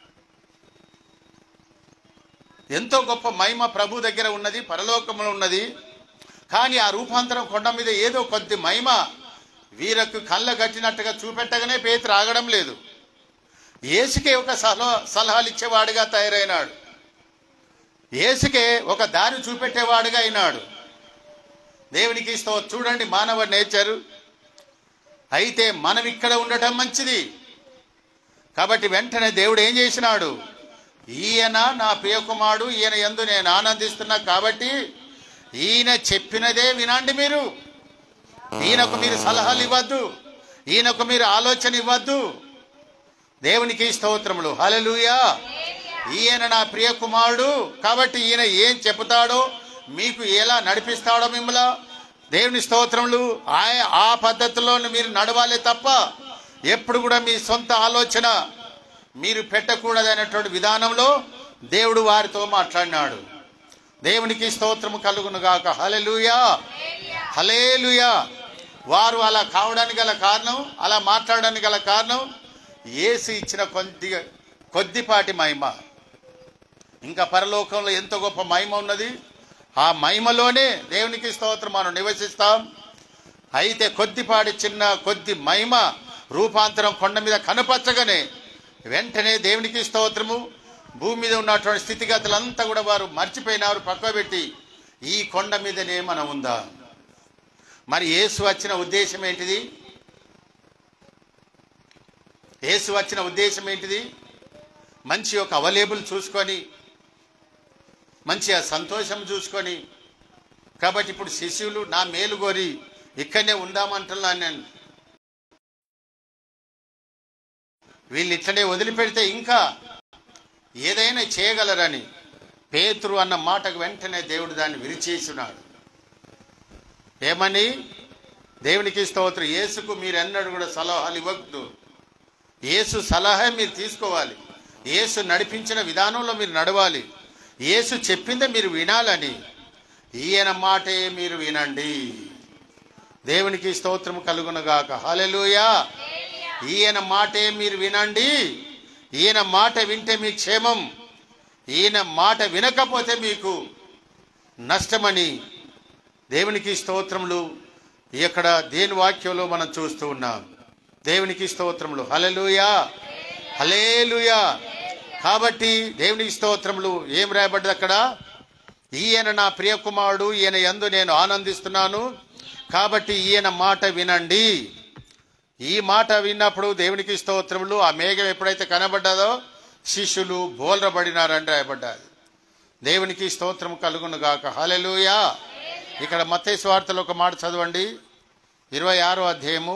Speaker 4: ఎంతో గొప్ప మహిమ ప్రభు దగ్గర ఉన్నది పరలోకంలో ఉన్నది కానీ ఆ రూపాంతరం కొండ మీద ఏదో కొద్ది మహిమ వీరకు కళ్ళ కట్టినట్టుగా చూపెట్టగానే పేతురు ఆగడం లేదు ఏసుకే ఒక సలహా సలహాలు ఇచ్చేవాడుగా తయారైనాడు ఏసుకే ఒక దారి చూపెట్టేవాడుగా అయినాడు దేవునికి ఇస్తో చూడండి మానవ నేచరు అయితే మనం ఇక్కడ ఉండటం మంచిది కాబట్టి వెంటనే దేవుడు ఏం చేసినాడు ఈయన నా ప్రియకుమారుడు ఈయన ఎందు నేను ఆనందిస్తున్నా కాబట్టి ఈయన చెప్పినదే వినండి మీరు ఈయనకు మీరు సలహాలు ఇవ్వద్దు ఈయనకు మీరు ఆలోచన ఇవ్వద్దు దేవునికి స్తోత్రములు హల్లెలూయా ఈయన నా ప్రియ కుమారుడు కాబట్టి ఈయన ఏం చెబుతాడో మీకు ఎలా నడిపిస్తాడో మిమ్మల్ని దేవుని స్తోత్రములు ఆ ఆ పద్ధతిలో మీరు నడవాలి తప్ప ఎప్పుడు కూడా మీ సొంత ఆలోచన మీరు పెట్టకూడదనేటువంటి విధానంలో దేవుడు వారితో మాట్లాడినాడు దేవునికి స్తోత్రము కలుగును గాక హలెలుయా హలేలుయా వారు అలా కావడానికి గల కారణం అలా మాట్లాడడానికి గల కారణం ఏసు ఇచ్చిన కొద్ది కొద్దిపాటి మహిమ ఇంకా పరలోకంలో ఎంత గొప్ప మహిమ ఉన్నది ఆ మహిమలోనే దేవునికి స్తోత్రం మనం నివసిస్తాం అయితే కొద్దిపాటి చిన్న కొద్ది మహిమ రూపాంతరం కొండ మీద కనపరచగానే వెంటనే దేవునికి స్తోత్రము భూమి మీద ఉన్నటువంటి స్థితిగతులంతా కూడా వారు మర్చిపోయినారు పక్కబెట్టి ఈ కొండ మీదనే మనం ఉందా మరి యేసు వచ్చిన ఉద్దేశం ఏంటిది యేసు వచ్చిన ఉద్దేశం ఏంటిది మంచి ఒక అవైలబుల్ చూసుకొని మంచి ఆ సంతోషం చూసుకొని కాబట్టి ఇప్పుడు శిష్యులు నా మేలు కోరి ఇక్కడనే ఉందామంటున్నాను నేను వీళ్ళు ఇట్లనే వదిలిపెడితే ఇంకా ఏదైనా చేయగలరని పేతురు అన్న మాటకు వెంటనే దేవుడు దాన్ని విరిచేసినాడు ఏమని దేవునికి స్తోత్రం యేసుకు మీరు ఎన్నడూ కూడా సలహాలు ఇవ్వద్దు యేసు సలహా మీరు తీసుకోవాలి యేసు నడిపించిన విధానంలో మీరు నడవాలి యేసు చెప్పిందే మీరు వినాలని ఈయన మాటే మీరు వినండి దేవునికి స్తోత్రం కలుగునగాక హల్లెలూయా ఈయన మాటే మీరు వినండి ఈయన మాట వింటే మీ క్షేమం ఈయన మాట వినకపోతే మీకు నష్టమని దేవునికి స్తోత్రములు ఇక్కడ దేని వాక్యంలో మనం చూస్తూ ఉన్నాం దేవునికి స్తోత్రములు హలలుయా హలేలుయా కాబట్టి దేవునికి స్తోత్రములు ఏం రాయబడ్డది అక్కడ ఈయన నా ప్రియ కుమారుడు ఈయన యందు నేను ఆనందిస్తున్నాను కాబట్టి ఈయన మాట వినండి ఈ మాట విన్నప్పుడు దేవునికి స్తోత్రములు ఆ మేఘం ఎప్పుడైతే కనబడ్డదో శిష్యులు బోల్రబడినారని రాయబడ్డాది దేవునికి స్తోత్రం కలుగును గాక హలెలుయా ఇక్కడ మత్తయి స్వార్థలో ఒక మాట చదవండి ఇరవై ఆరో అధ్యాయము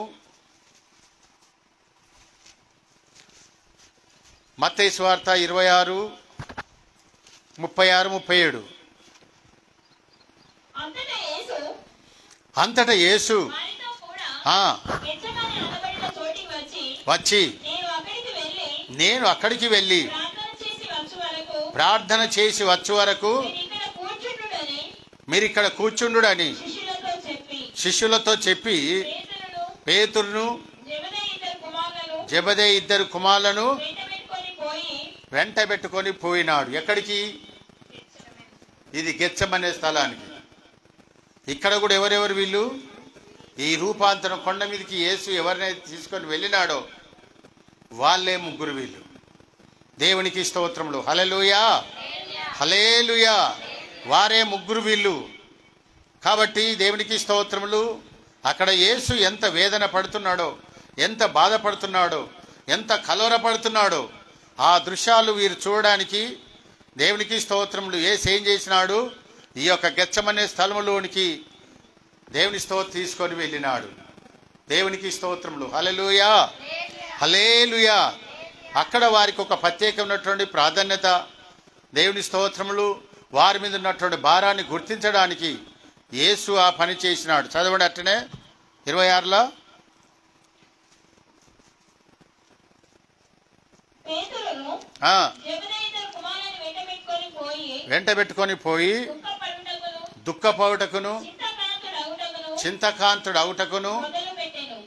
Speaker 4: మత్తయి స్వార్థ ఇరవై ఆరు ముప్పై ఆరు ముప్పై ఏడు
Speaker 3: అంతటా యేసు
Speaker 4: అంతటా యేసు
Speaker 3: వారితో కూడా
Speaker 4: ఆ,
Speaker 3: గెత్సేమనే అనబడిన చోటికి వచ్చి
Speaker 4: వచ్చి
Speaker 3: నేను అక్కడికి వెళ్ళి
Speaker 4: నేను అక్కడికి వెళ్ళి
Speaker 3: ప్రార్థన చేసి వచ్చు వరకు
Speaker 4: ప్రార్థన చేసి వచ్చే వరకు
Speaker 3: నేను ఇక్కడ కూర్చుండుడని
Speaker 4: మీరు ఇక్కడ కూర్చుండుడని
Speaker 3: శిష్యులతో చెప్పి
Speaker 4: శిష్యులతో చెప్పి
Speaker 3: పేతురును
Speaker 4: పేతురును
Speaker 3: జెబెదయి ఇద్దరు కుమారులను
Speaker 4: జబదే ఇద్దరు కుమారులను
Speaker 3: వెంటబెట్టుకొని పోయి
Speaker 4: వెంట పెట్టుకొని పోయినాడు ఎక్కడికి ఇది గెచ్చమనే స్థలానికి ఇక్కడ కూడా ఎవరెవరు వీళ్ళు ఈ రూపాంతరం కొండ మీదకి యేసు ఎవరినైతే తీసుకొని వెళ్ళినాడో వాళ్ళే ముగ్గురు వీళ్ళు దేవునికి స్తోత్రములు హలలుయా హలేలుయా వారే ముగ్గురు వీళ్ళు కాబట్టి దేవునికి స్తోత్రములు అక్కడ యేసు ఎంత వేదన పడుతున్నాడో ఎంత బాధపడుతున్నాడో ఎంత కలవరపడుతున్నాడో ఆ దృశ్యాలు వీరు చూడడానికి దేవునికి స్తోత్రములు యేసు ఏం చేసినాడు ఈ యొక్క గెచ్చమనే స్థలములోనికి దేవుని స్తోత్రం తీసుకొని వెళ్ళినాడు దేవునికి స్తోత్రములు హలలుయా హలేలుయా అక్కడ వారికి ఒక ప్రత్యేకమైనటువంటి ప్రాధాన్యత దేవుని స్తోత్రములు వారి మీద ఉన్నటువంటి భారాన్ని గుర్తించడానికి యేసు ఆ పని చేసినాడు చదవండి అట్టనే ఇరవై ఆరులో
Speaker 3: పేతురును
Speaker 4: ఆ,
Speaker 3: జబదయి కుమారుని వెంటబెట్టుకొని పోయి
Speaker 4: వెంట పెట్టుకొని పోయి
Speaker 3: దుఃఖపడుటకును
Speaker 4: దుఃఖపౌటకును
Speaker 3: చింతకాంతుడవుటకును
Speaker 4: చింతకాంతుడు అవుటకును
Speaker 3: మొదలు పెట్టెను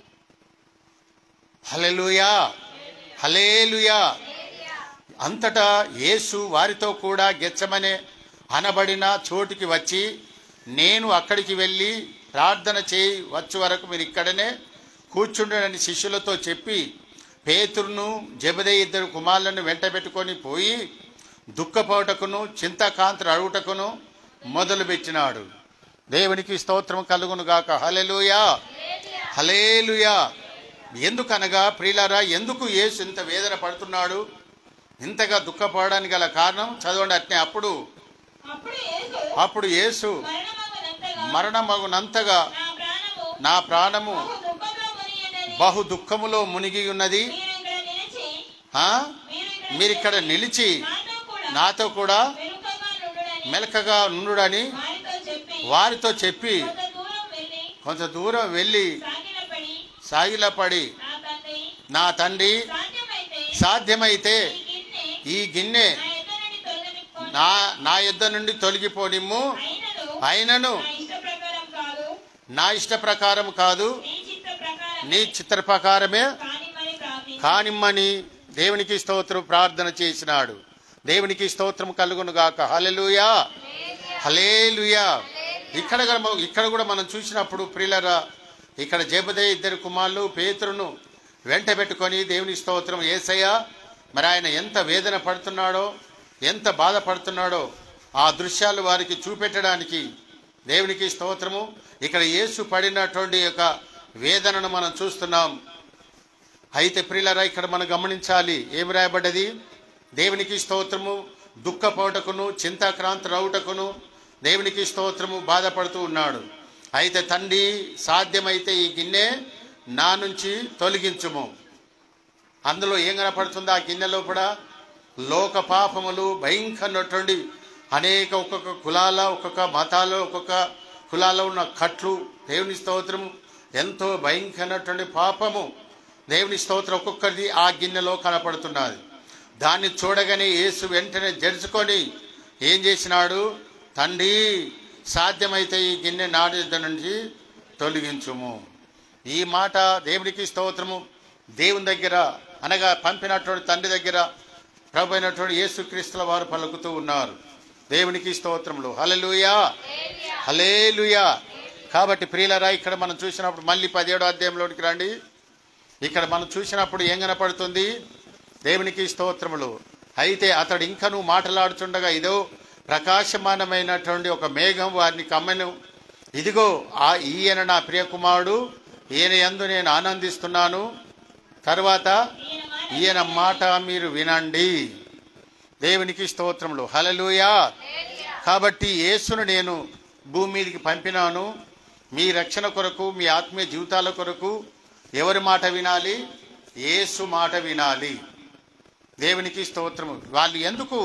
Speaker 4: హలెలుయా హలేలుయా అంతటా యేసు వారితో కూడా గెచ్చమనే అనబడిన చోటికి వచ్చి నేను అక్కడికి వెళ్ళి ప్రార్థన చేయి వచ్చు వరకు మీరు ఇక్కడనే కూర్చుండని శిష్యులతో చెప్పి పేతురును జబదే ఇద్దరు కుమారులను వెంటబెట్టుకొని పోయి దుఃఖపోటకును చింతకాంతుడు అడుగుటకును మొదలుపెట్టినాడు దేవునికి స్తోత్రం కలుగును గాక హలెలుయా హలేలుయా ఎందుకనగా ప్రియులారా ఎందుకు యేసు ఇంత వేదన పడుతున్నాడు ఇంతగా దుఃఖపడడానికి గల కారణం చదవండి అట్నే అప్పుడు
Speaker 3: అప్పుడు యేసు
Speaker 4: అప్పుడు యేసు
Speaker 3: మరణమగునంతగా
Speaker 4: మరణమగునంతగా
Speaker 3: నా ప్రాణము
Speaker 4: నా ప్రాణము
Speaker 3: బహు దుఃఖంలో మునిగినది.
Speaker 4: బహు దుఃఖములో మునిగి ఉన్నది
Speaker 3: మీరు ఇక్కడ నిలిచి
Speaker 4: ఆ?
Speaker 3: మీరు
Speaker 4: మీరు ఇక్కడ నిలిచి
Speaker 3: నాతో కూడా
Speaker 4: నాతో కూడా
Speaker 3: వెనుకగా నుండుడని
Speaker 4: మెలకగా నుండుడని
Speaker 3: వారితో చెప్పి
Speaker 4: వారితో చెప్పి
Speaker 3: కొంత దూరం వెళ్ళి
Speaker 4: కొంత దూరం వెళ్ళి
Speaker 3: సాగిలపడి
Speaker 4: సాగిలపడి
Speaker 3: నా తండ్రి
Speaker 4: నా తండ్రి
Speaker 3: సాధ్యమైతే
Speaker 4: సాధ్యమైతే
Speaker 3: ఈ గిన్నె
Speaker 4: ఈ గిన్నె
Speaker 3: నా ఎదురని తొలగిపోను
Speaker 4: నా నా యుద్ధ నుండి తొలగిపోనిమ్ము
Speaker 3: అయినను
Speaker 4: అయినను
Speaker 3: నా ఇష్ట ప్రకారం కాదు
Speaker 4: నా ఇష్ట ప్రకారం కాదు
Speaker 3: నీ చిత్త ప్రకారం
Speaker 4: నీ చిత్ర ప్రకారమే
Speaker 3: కానిమని ప్రార్థించు
Speaker 4: కానిమ్మని దేవునికి స్తోత్రం ప్రార్థన చేసినాడు దేవునికి స్తోత్రం కలుగును గాక హలెలుయా హలేలుయా ఇక్కడ కూడా మ- ఇక్కడ కూడా మనం చూసినప్పుడు ప్రియులరా ఇక్కడ జబదే ఇద్దరు కుమారులు పేతురును వెంట పెట్టుకొని దేవుని స్తోత్రం ఏసయ్య మరి ఆయన ఎంత వేదన పడుతున్నాడో ఎంత బాధపడుతున్నాడో ఆ దృశ్యాలు వారికి చూపెట్టడానికి దేవునికి స్తోత్రము ఇక్కడ యేసు పడినటువంటి యొక్క వేదనను మనం చూస్తున్నాం అయితే ప్రియులరా ఇక్కడ మనం గమనించాలి ఏమి రాయబడ్డది దేవునికి స్తోత్రము దుఃఖపోటకును చింతాక్రాంతి రౌటకును దేవునికి స్తోత్రము బాధపడుతూ ఉన్నాడు అయితే తండ్రి సాధ్యమైతే ఈ గిన్నె నా నుంచి తొలగించుము అందులో ఏం కనపడుతుంది ఆ గిన్నె లోపల లోక పాపములు భయంకరమైనటువంటి అనేక ఒక్కొక్క కులాల ఒక్కొక్క మతాలు ఒక్కొక్క కులాల్లో ఉన్న కట్లు దేవుని స్తోత్రము ఎంతో భయంకరమైనటువంటి పాపము దేవుని స్తోత్రం ఒక్కొక్కరిది ఆ గిన్నెలో కనపడుతున్నది దాన్ని చూడగానే యేసు వెంటనే జడుచుకొని ఏం చేసినాడు తండ్రి సాధ్యమైతే ఈ గిన్నె నాడి యుద్ధ నుంచి తొలగించుము ఈ మాట దేవునికి స్తోత్రము దేవుని దగ్గర అనగా పంపినటువంటి తండ్రి దగ్గర ప్రభు అయినటువంటి యేసుక్రీస్తుల వారు పలుకుతూ ఉన్నారు దేవునికి స్తోత్రములు హలలుయా హలేలుయా కాబట్టి ప్రియులరా ఇక్కడ మనం చూసినప్పుడు మళ్ళీ పదిహేడో అధ్యాయంలోనికి రండి ఇక్కడ మనం చూసినప్పుడు ఏం కనపడుతుంది దేవునికి స్తోత్రములు అయితే అతడు ఇంకను మాట్లాడుచుండగా ఇదో ప్రకాశమానమైనటువంటి ఒక మేఘం వారిని కమ్మెను ఇదిగో ఆ ఈయన నా ప్రియకుమారుడు ఈయన యందు నేను ఆనందిస్తున్నాను తర్వాత
Speaker 3: ఈయన మాట
Speaker 4: ఈయన మాట మీరు వినండి దేవునికి స్తోత్రములు హలలుయా కాబట్టి యేసును నేను భూమి మీదకి పంపినాను మీ రక్షణ కొరకు మీ ఆత్మీయ జీవితాల కొరకు ఎవరి మాట వినాలి యేసు మాట వినాలి దేవునికి స్తోత్రము వాళ్ళు ఎందుకు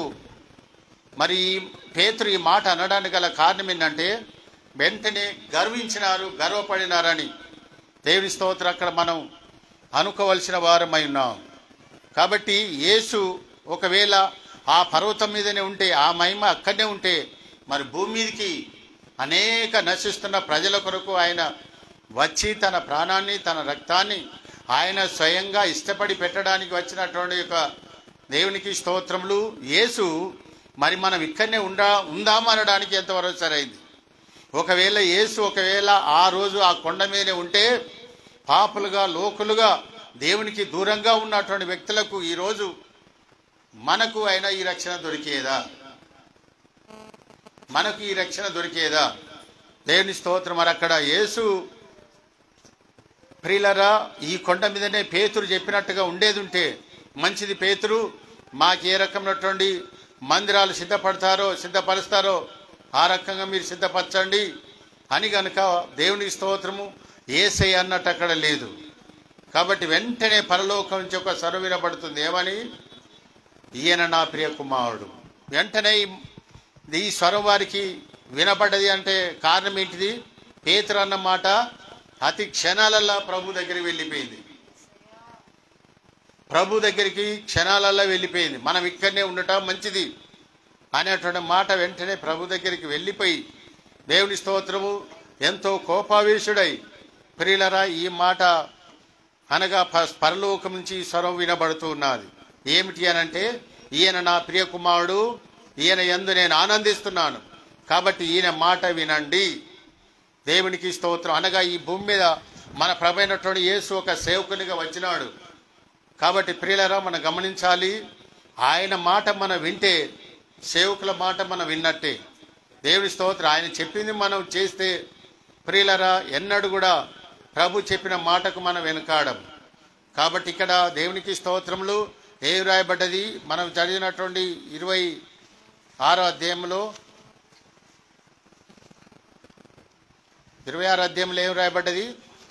Speaker 4: మరి ఈ పేతురు ఈ మాట అనడానికి గల కారణం ఏంటంటే వెంటనే గర్వించినారు గర్వపడినారని దేవుని స్తోత్రం అక్కడ మనం అనుకోవలసిన వారమై ఉన్నాం కాబట్టి యేసు ఒకవేళ ఆ పర్వతం మీదనే ఉంటే ఆ మహిమ అక్కడనే ఉంటే మరి భూమి మీదకి అనేక నశిస్తున్న ప్రజల కొరకు ఆయన వచ్చి తన ప్రాణాన్ని తన రక్తాన్ని ఆయన స్వయంగా ఇష్టపడి పెట్టడానికి వచ్చినటువంటి యొక్క దేవునికి స్తోత్రములు యేసు మరి మనం ఇక్కడనే ఉండా ఉందామనడానికి ఎంతవరకు సరైంది ఒకవేళ యేసు ఒకవేళ ఆ రోజు ఆ కొండ మీదనే ఉంటే పాపులుగా లోకులుగా దేవునికి దూరంగా ఉన్నటువంటి వ్యక్తులకు ఈరోజు మనకు అయినా ఈ రక్షణ దొరికేదా మనకు ఈ రక్షణ దొరికేదా దేవుని స్తోత్రం మరి అక్కడ యేసు ప్రియులరా ఈ కొండ మీదనే పేతురు చెప్పినట్టుగా ఉండేది ఉంటే మంచిది పేతురు మాకు ఏ రకమైనటువంటి మందిరాలు సిద్ధపడతారో సిద్ధపరుస్తారో ఆ రకంగా మీరు సిద్ధపరచండి అని గనుక దేవునికి స్తోత్రము ఏసై అన్నట్టు అక్కడ లేదు కాబట్టి వెంటనే పరలోకం నుంచి ఒక స్వరం వినబడుతుంది ఏమని ఈయన నా ప్రియ కుమారుడు వెంటనే ఈ- ఈ స్వరం వారికి వినపడ్డది అంటే కారణం ఏంటిది పేతురు అన్న మాట అతి క్షణాలల్లా ప్రభు దగ్గరికి వెళ్ళిపోయింది ప్రభు దగ్గరికి క్షణాలల్లా వెళ్ళిపోయింది మనం ఇక్కడనే ఉండటం మంచిది అనేటువంటి మాట వెంటనే ప్రభు దగ్గరికి వెళ్ళిపోయి దేవుని స్తోత్రము ఎంతో కోపావేశుడై ప్రియులరా ఈ మాట అనగా ప- పరలోకం నుంచి ఈ స్వరం వినబడుతూ ఉన్నది ఏమిటి అనంటే ఈయన నా ప్రియ కుమారుడు ఈయన యందు నేను ఆనందిస్తున్నాను కాబట్టి ఈయన మాట వినండి దేవునికి స్తోత్రం అనగా ఈ భూమి మీద మన ప్రభైనటువంటి యేసు ఒక సేవకునిగా వచ్చినాడు కాబట్టి ప్రియులరా మనం గమనించాలి ఆయన మాట మనం వింటే సేవకుల మాట మనం విన్నట్టే దేవుని స్తోత్రం ఆయన చెప్పింది మనం చేస్తే ప్రియులరా ఎన్నడూ కూడా ప్రభు చెప్పిన మాటకు మనం వెనకాడం కాబట్టి ఇక్కడ దేవునికి స్తోత్రములు ఏ రాయబడ్డది మనం చదివినటువంటి ఇరవై ఆరో అధ్యాయంలో ఇరవై ఆరో అధ్యాయంలో ఏం రాయబడ్డది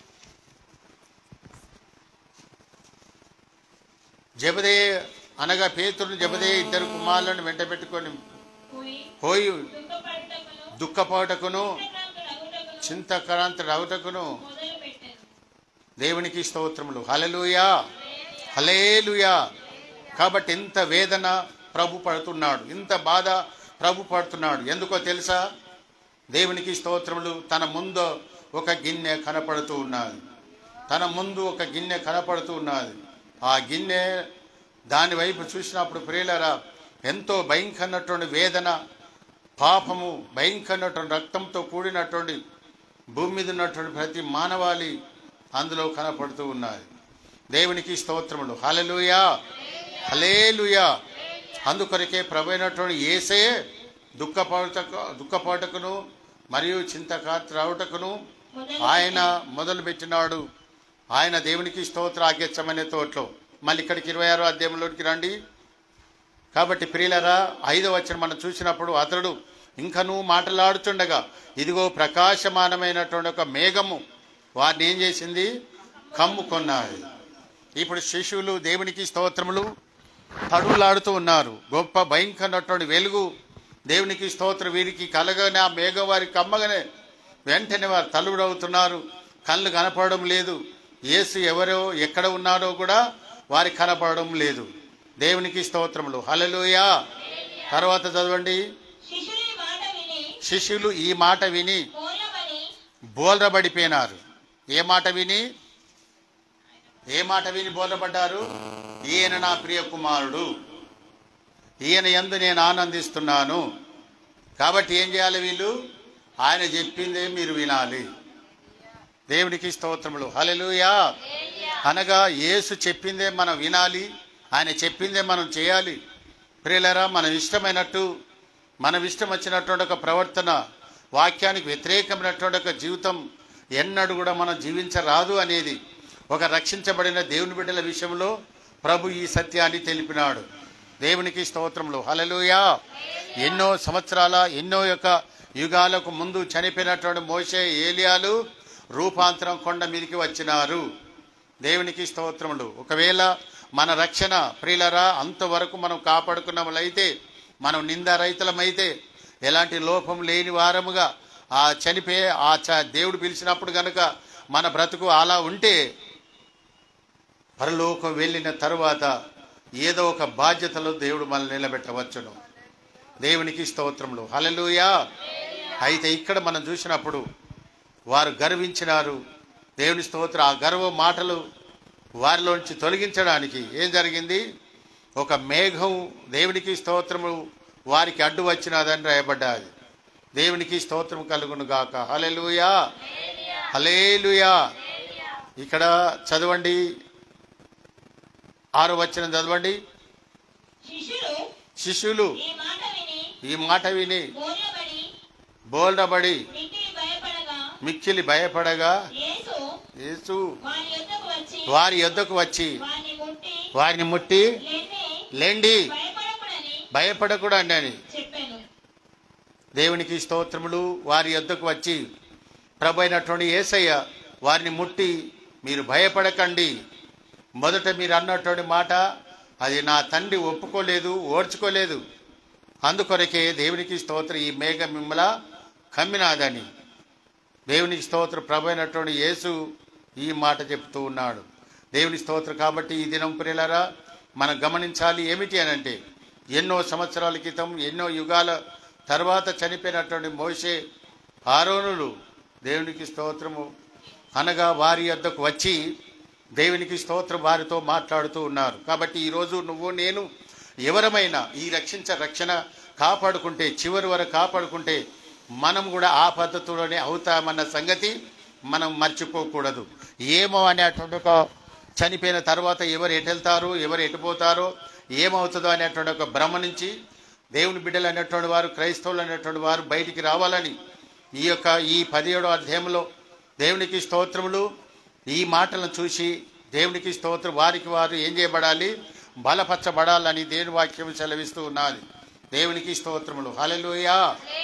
Speaker 4: జబదే అనగా పేతురుని జబదే ఇద్దరు కుమారులను వెంట పెట్టుకొని
Speaker 3: పోయి
Speaker 4: పోయి
Speaker 3: దుఃఖపడటకును,
Speaker 4: దుఃఖపోటకును
Speaker 3: చింతాక్రాంతులగుటకును
Speaker 4: చింతక్రాంత రవుటకును
Speaker 3: మొదలుపెట్టెను.
Speaker 4: దేవునికి స్తోత్రములు హలలుయా హలేలుయా కాబట్టి ఇంత వేదన ప్రభు పడుతున్నాడు ఇంత బాధ ప్రభు పడుతున్నాడు ఎందుకో తెలుసా దేవునికి స్తోత్రములు తన ముందు ఒక గిన్నె కనపడుతూ ఉన్నది తన ముందు ఒక గిన్నె కనపడుతూ ఉన్నది ఆ గిన్నె దాని వైపు చూసినప్పుడు ప్రియులరా ఎంతో భయంకరమైనటువంటి వేదన పాపము భయంకరమైనటువంటి రక్తంతో కూడినటువంటి భూమి మీద ఉన్నటువంటి ప్రతి మానవాళి అందులో కనపడుతూ ఉన్నది దేవునికి స్తోత్రములు హలలుయా హలేలుయా అందుకొరకే ప్రభైనటువంటి ఏసే దుఃఖపాటకు దుఃఖపాటకును మరియు చింతకాత్రవుటకును ఆయన మొదలుపెట్టినాడు ఆయన దేవునికి స్తోత్ర ఆగ్యచ్చమనే తోటలో మళ్ళీ ఇక్కడికి ఇరవై ఆరో అధ్యాయంలోనికి రండి కాబట్టి ప్రియులరా ఐదో వచ్చిన మనం చూసినప్పుడు అతడు ఇంకనూ మాటలాడుచుండగా ఇదిగో ప్రకాశమానమైనటువంటి ఒక మేఘము వారిని ఏం చేసింది కమ్ముకొన్నది ఇప్పుడు శిశువులు దేవునికి స్తోత్రములు తడులాడుతూ ఉన్నారు గొప్ప భయంకరమైనటువంటి వెలుగు దేవునికి స్తోత్రం వీరికి కలగని ఆ మేఘం వారికి కమ్మగానే వెంటనే వారు తలుడవుతున్నారు కళ్ళు కనపడడం లేదు యేసు ఎవరో ఎక్కడ ఉన్నారో కూడా వారికి కనపడడం లేదు దేవునికి స్తోత్రములు హల్లెలూయా తర్వాత చదవండి
Speaker 3: శిష్యులు ఈ మాట విని
Speaker 4: శిష్యులు ఈ మాట విని
Speaker 3: మూలమని
Speaker 4: బోల్రబడిపోయినారు ఏ మాట విని ఏ మాట విని బోల్రబడ్డారు ఈయన నా ప్రియ కుమారుడు ఈయన యందు నేను ఆనందిస్తున్నాను కాబట్టి ఏం చేయాలి వీళ్ళు ఆయన చెప్పిందే మీరు వినాలి దేవునికి స్తోత్రములు హల్లెలూయా అనగా యేసు చెప్పిందే మనం వినాలి ఆయన చెప్పిందే మనం చేయాలి ప్రియులరా మనం ఇష్టమైనట్టు మనం ఇష్టం వచ్చినటువంటి ఒక ప్రవర్తన వాక్యానికి వ్యతిరేకమైనటువంటి ఒక జీవితం ఎన్నడూ కూడా మనం జీవించరాదు అనేది ఒక రక్షించబడిన దేవుని బిడ్డల విషయంలో ప్రభు ఈ సత్యాన్ని తెలిపినాడు దేవునికి స్తోత్రములు హలలుయా ఎన్నో సంవత్సరాల ఎన్నో యొక్క యుగాలకు ముందు చనిపోయినటువంటి మోసే ఏలియాలు రూపాంతరం కొండ మీదకి వచ్చినారు దేవునికి స్తోత్రములు ఒకవేళ మన రక్షణ ప్రియులరా అంతవరకు మనం కాపాడుకున్నట్లయితే మనం నిందారహితులమైతే ఎలాంటి లోపం లేని వారముగా ఆ చనిపోయే ఆ చ- దేవుడు పిలిచినప్పుడు గనుక మన బ్రతుకు అలా ఉంటే పరలోకం వెళ్ళిన తరువాత ఏదో ఒక బాధ్యతలో దేవుడు మనల్ని నిలబెట్టవచ్చును దేవునికి స్తోత్రములు హల్లెలూయా అయితే ఇక్కడ మనం చూసినప్పుడు వారు గర్వించినారు దేవుని స్తోత్ర ఆ గర్వ మాటలు వారిలోంచి తొలగించడానికి ఏం జరిగింది ఒక మేఘం దేవునికి స్తోత్రము వారికి అడ్డు వచ్చినదని రాయబడ్డాది దేవునికి స్తోత్రం కలుగును గాక హలెలుయా హలేలుయా ఇక్కడ చదవండి ఆరు వచ్చిన చదవండి
Speaker 3: శిష్యులు
Speaker 4: శిష్యులు
Speaker 3: ఈ మాట విని
Speaker 4: ఈ మాట విని
Speaker 3: మూలబడి
Speaker 4: బోల్డబడి
Speaker 3: మిక్కిలి భయపడి
Speaker 4: మిక్కిలి భయపడగా
Speaker 3: యేసు
Speaker 4: యేసు
Speaker 3: వారి యొద్దకు వచ్చి
Speaker 4: వారి యొద్దకు వచ్చి
Speaker 3: వారిని ముట్టి
Speaker 4: వారిని ముట్టి
Speaker 3: లేని
Speaker 4: లేండి
Speaker 3: భయపడకుడని
Speaker 4: భయపడకూడండి అని
Speaker 3: చెప్పాను
Speaker 4: దేవునికి స్తోత్రములు వారి యొద్దకు వచ్చి ప్రభు అయినటువంటి ఏసయ్య వారిని ముట్టి మీరు భయపడకండి మొదట మీరు అన్నటువంటి మాట అది నా తండ్రి ఒప్పుకోలేదు ఓర్చుకోలేదు అందుకొరకే దేవునికి స్తోత్రం ఈ మేఘ మిమ్మల కమ్మినాదని దేవునికి స్తోత్ర ప్రభు అయినటువంటి యేసు ఈ మాట చెప్తూ ఉన్నాడు దేవుని స్తోత్రం కాబట్టి ఈ దినం ప్రియులరా మనం గమనించాలి ఏమిటి అని అంటే ఎన్నో సంవత్సరాల క్రితం ఎన్నో యుగాల తర్వాత చనిపోయినటువంటి మోషే ఆరోనులు దేవునికి స్తోత్రము అనగా వారి యొద్దకు వచ్చి దేవునికి స్తోత్రం వారితో మాట్లాడుతూ ఉన్నారు కాబట్టి ఈరోజు నువ్వు నేను ఎవరమైనా ఈ రక్షించ రక్షణ కాపాడుకుంటే చివరి వరకు కాపాడుకుంటే మనం కూడా ఆ పద్ధతిలోనే అవుతామన్న సంగతి మనం మర్చిపోకూడదు ఏమో అనేటువంటి ఒక చనిపోయిన తర్వాత ఎవరు ఎటు వెళ్తారు ఎవరు ఎటు పోతారో ఏమవుతుందో అనేటువంటి ఒక భ్రమ నుంచి దేవుని బిడ్డలు అనేటువంటి వారు క్రైస్తవులు అనేటువంటి వారు బయటికి రావాలని ఈ యొక్క ఈ పదిహేడో అధ్యాయంలో దేవునికి స్తోత్రములు ఈ మాటలను చూసి దేవునికి స్తోత్రం వారికి వారు ఏం చేయబడాలి బలపరచబడాలని దేవుని వాక్యం సెలవిస్తూ ఉన్నది దేవునికి స్తోత్రములు హలెలుయా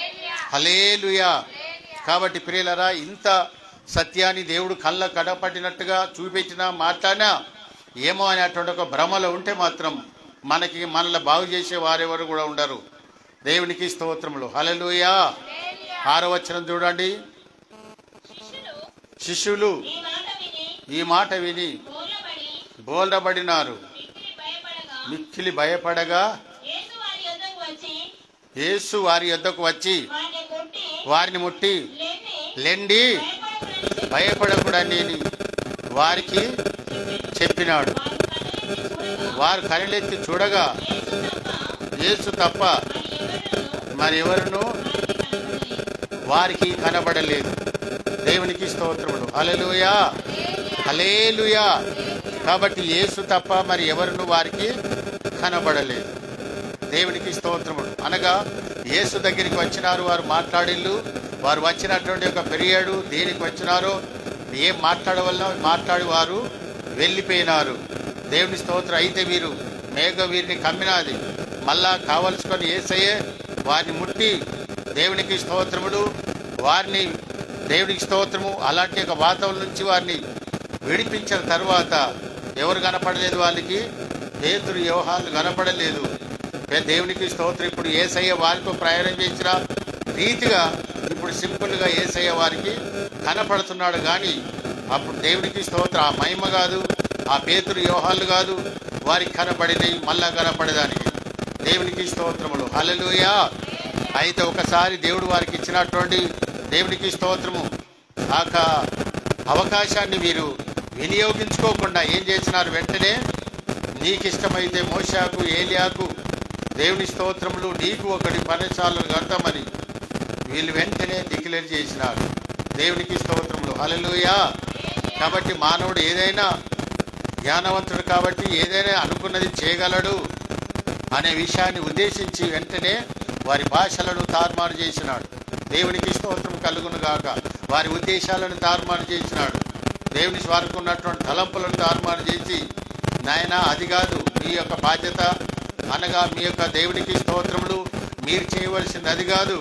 Speaker 4: హలేలుయా కాబట్టి ప్రియులరా ఇంత సత్యాన్ని దేవుడు కళ్ళ కడపట్టినట్టుగా చూపెట్టినా మాట్లాడినా ఏమో అనేటువంటి ఒక భ్రమలో ఉంటే మాత్రం మనకి మనల్ని బాగు చేసే వారెవరు కూడా ఉండరు దేవునికి స్తోత్రములు హలెలుయా ఆరో వచనం చూడండి
Speaker 3: శిష్యులు
Speaker 4: శిష్యులు
Speaker 3: ఈ మాట విని
Speaker 4: ఈ మాట విని
Speaker 3: బోర్లబడి
Speaker 4: బోల్డబడినారు
Speaker 3: మిక్కిలి భయపడగా
Speaker 4: మిక్కిలి భయపడగా
Speaker 3: యేసు వారి యొద్దకు వచ్చి
Speaker 4: యేసు వారి యొద్దకు వచ్చి
Speaker 3: వారిని ముట్టి
Speaker 4: వారిని ముట్టి
Speaker 3: లేని
Speaker 4: లెండి
Speaker 3: భయపడకుడని
Speaker 4: భయపడకూడని వారికి చెప్పినాడు
Speaker 3: వారు కనులెత్తి చూడగా
Speaker 4: వారు కనులెత్తి చూడగా
Speaker 3: యేసు తప్ప
Speaker 4: యేసు తప్ప
Speaker 3: మరి ఎవరునూ
Speaker 4: మరి ఎవరును వారికి
Speaker 3: వారికి కనబడలేదు.
Speaker 4: కనబడలేదు దేవునికి స్తోత్రములు హలలుయా హలేలుయా కాబట్టి యేసు తప్ప మరి ఎవరును వారికి కనబడలేదు దేవునికి స్తోత్రములు అనగా యేసు దగ్గరికి వచ్చినారు వారు మాట్లాడిల్లు వారు వచ్చినటువంటి ఒక పెరియాడు దేనికి వచ్చినారో ఏం మాట్లాడవల్ల మాట్లాడి వారు వెళ్ళిపోయినారు దేవుని స్తోత్రం అయితే వీరు మేఘ వీరిని కమ్మినాది మళ్ళా కావలసుకొని ఏసయ్యే వారిని ముట్టి దేవునికి స్తోత్రములు వారిని దేవునికి స్తోత్రము అలాంటి ఒక వాతావరణం నుంచి వారిని విడిపించిన తర్వాత ఎవరు కనపడలేదు వాళ్ళకి పేతురు వ్యవహారాలు కనపడలేదు ఏ దేవునికి స్తోత్రం ఇప్పుడు ఏసయ్య వారితో ప్రయాణం చేసిన రీతిగా ఇప్పుడు సింపుల్గా ఏసయ్య వారికి కనపడుతున్నాడు కానీ అప్పుడు దేవునికి స్తోత్రం ఆ మహిమ కాదు ఆ పేతురు వ్యవహారాలు కాదు వారికి కనపడినవి మళ్ళా కనపడేదానికి దేవునికి స్తోత్రములు హల్లెలూయా అయితే ఒకసారి దేవుడు వారికి ఇచ్చినటువంటి దేవునికి స్తోత్రము ఆ యొక్క అవకాశాన్ని వీరు వినియోగించుకోకుండా ఏం చేసినారు వెంటనే నీకు ఇష్టమైతే మోషాకు ఏలియాకు దేవుని స్తోత్రములు నీకు ఒకటి పనిచాలను కడతామని వీళ్ళు వెంటనే డిక్లేర్ చేసినారు దేవునికి స్తోత్రములు హల్లెలూయా కాబట్టి మానవుడు ఏదైనా జ్ఞానవంతుడు కాబట్టి ఏదైనా అనుకున్నది చేయగలడు అనే విషయాన్ని ఉద్దేశించి వెంటనే వారి భాషలను తారుమారు చేసినాడు దేవునికి స్తోత్రం కలుగును గాక వారి ఉద్దేశాలను తారుమారు చేసినాడు దేవుని వారికి ఉన్నటువంటి తలంపులను తారుమారు చేసి నాయన అది కాదు మీ యొక్క బాధ్యత అనగా మీ యొక్క దేవునికి స్తోత్రములు మీరు చేయవలసింది అది కాదు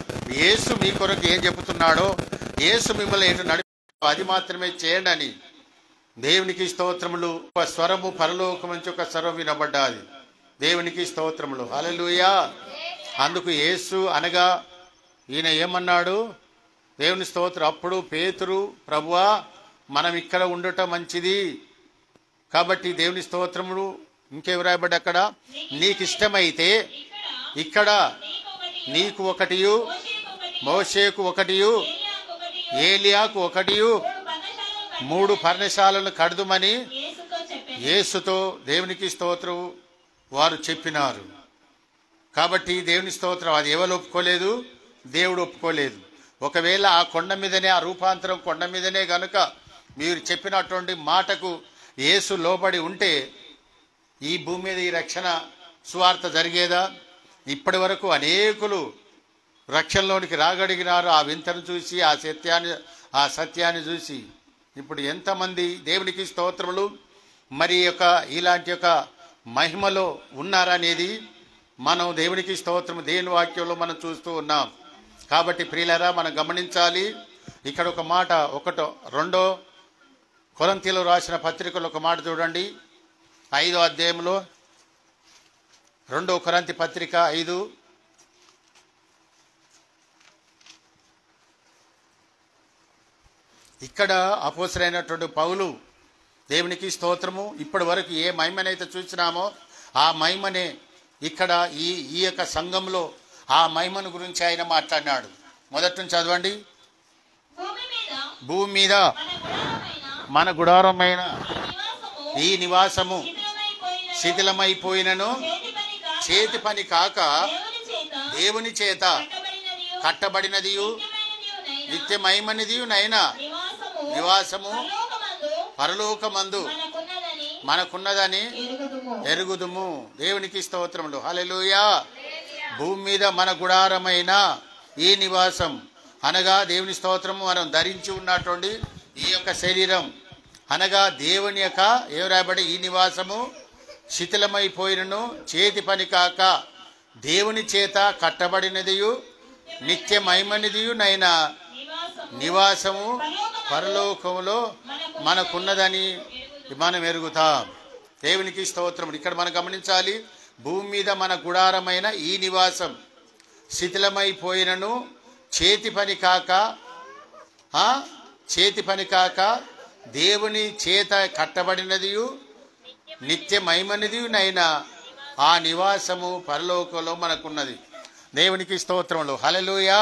Speaker 4: యేసు మీ కొరకు ఏం చెబుతున్నాడో యేసు మిమ్మల్ని ఎటు నడి అది మాత్రమే చేయండి అని దేవునికి స్తోత్రములు ఒక స్వరము పరలోకం నుంచి ఒక స్వరం వినబడ్డాది దేవునికి స్తోత్రములు హల్లెలూయా అందుకు యేసు అనగా ఈయన ఏమన్నాడు దేవుని స్తోత్రం అప్పుడు పేతురు ప్రభువా మనం ఇక్కడ ఉండటం మంచిది కాబట్టి దేవుని స్తోత్రములు ఇంకేం రాయబడ్డ అక్కడ నీకు ఇష్టమైతే
Speaker 3: ఇక్కడ
Speaker 4: ఇక్కడ
Speaker 3: నీకొకటి
Speaker 4: నీకు ఒకటియు
Speaker 3: మోషేకొకటి
Speaker 4: మోషేకు ఒకటియు
Speaker 3: ఏలియాకొకటి
Speaker 4: ఏలియాకు ఒకటియు
Speaker 3: మూడు పర్ణశాలలు
Speaker 4: మూడు పర్ణశాలను
Speaker 3: కట్టించమని
Speaker 4: కడుదుమని
Speaker 3: యేసుతో చెప్పాను
Speaker 4: యేసుతో దేవునికి స్తోత్రం వారు చెప్పినారు కాబట్టి దేవుని స్తోత్రం అది ఎవరు ఒప్పుకోలేదు దేవుడు ఒప్పుకోలేదు ఒకవేళ ఆ కొండ మీదనే ఆ రూపాంతరం కొండ మీదనే గనుక మీరు చెప్పినటువంటి మాటకు యేసు లోబడి ఉంటే ఈ భూమి మీద ఈ రక్షణ సువార్త జరిగేదా ఇప్పటి వరకు అనేకులు రక్షణలోనికి రాగలిగినారు ఆ వింతను చూసి ఆ సత్యాన్ని ఆ సత్యాన్ని చూసి ఇప్పుడు ఎంతమంది దేవునికి స్తోత్రములు మరి యొక్క ఇలాంటి యొక్క మహిమలో ఉన్నారనేది మనం దేవునికి స్తోత్రం దేవుని వాక్యంలో మనం చూస్తూ ఉన్నాం కాబట్టి ప్రియులరా మనం గమనించాలి ఇక్కడ ఒక మాట ఒకటో రెండో కొరంతిలో రాసిన పత్రికలో ఒక మాట చూడండి ఐదో అధ్యాయంలో రెండో కొరంతి పత్రిక ఐదు ఇక్కడ అపోసరైనటువంటి పౌలు దేవునికి స్తోత్రము ఇప్పటి వరకు ఏ మహిమనైతే చూసినామో ఆ మహిమనే ఇక్కడ ఈ ఈ యొక్క సంఘంలో ఆ మహిమను గురించి ఆయన మాట్లాడినాడు మొదటి నుంచి చదవండి
Speaker 3: భూమి మీద
Speaker 4: భూమి మీద
Speaker 3: మన గుడారమైన
Speaker 4: మన గుడారమైన
Speaker 3: ఈ
Speaker 4: ఈ
Speaker 3: నివాసము
Speaker 4: నివాసము
Speaker 3: శిథిలమైపోయినను
Speaker 4: శిథిలమైపోయినను
Speaker 3: చేతి పని కాక
Speaker 4: చేతి పని కాక
Speaker 3: దేవుని
Speaker 4: దేవుని
Speaker 3: చేత
Speaker 4: చేత
Speaker 3: కట్టబడినదియు
Speaker 4: కట్టబడినదియు
Speaker 3: నిత్యమైనదియునైన
Speaker 4: నిత్యమైమనిదియు నైనా
Speaker 3: నివాసము
Speaker 4: నివాసము
Speaker 3: పరలోకమందు
Speaker 4: పరలోకమందు
Speaker 3: మనకున్నదని
Speaker 4: మనకున్నదని
Speaker 3: ఎరుగుదుము
Speaker 4: ఎరుగుదుము దేవునికి స్తోత్రములు హల్లెలూయా భూమి మీద మన గుడారమైన ఈ నివాసం అనగా దేవుని స్తోత్రము మనం ధరించి ఉన్నటువంటి ఈ యొక్క శరీరం అనగా దేవుని యొక్క ఏం రాయబడి ఈ నివాసము శిథిలమైపోయినను చేతి పని కాక దేవుని చేత కట్టబడినదియు నిత్యమైమనిదియు నైనా
Speaker 3: నివాసము
Speaker 4: నివాసము పరలోకములో మనకున్నదని మనం ఎరుగుతాం దేవునికి స్తోత్రం ఇక్కడ మనం గమనించాలి భూమి మీద మన గుడారమైన ఈ నివాసం శిథిలమైపోయినను చేతి పని కాక ఆ, చేతి పని కాక దేవుని చేత కట్టబడినదియు నిత్యమైమనిది నైనా ఆ నివాసము పరలోకంలో మనకున్నది దేవునికి స్తోత్రములు హలలుయా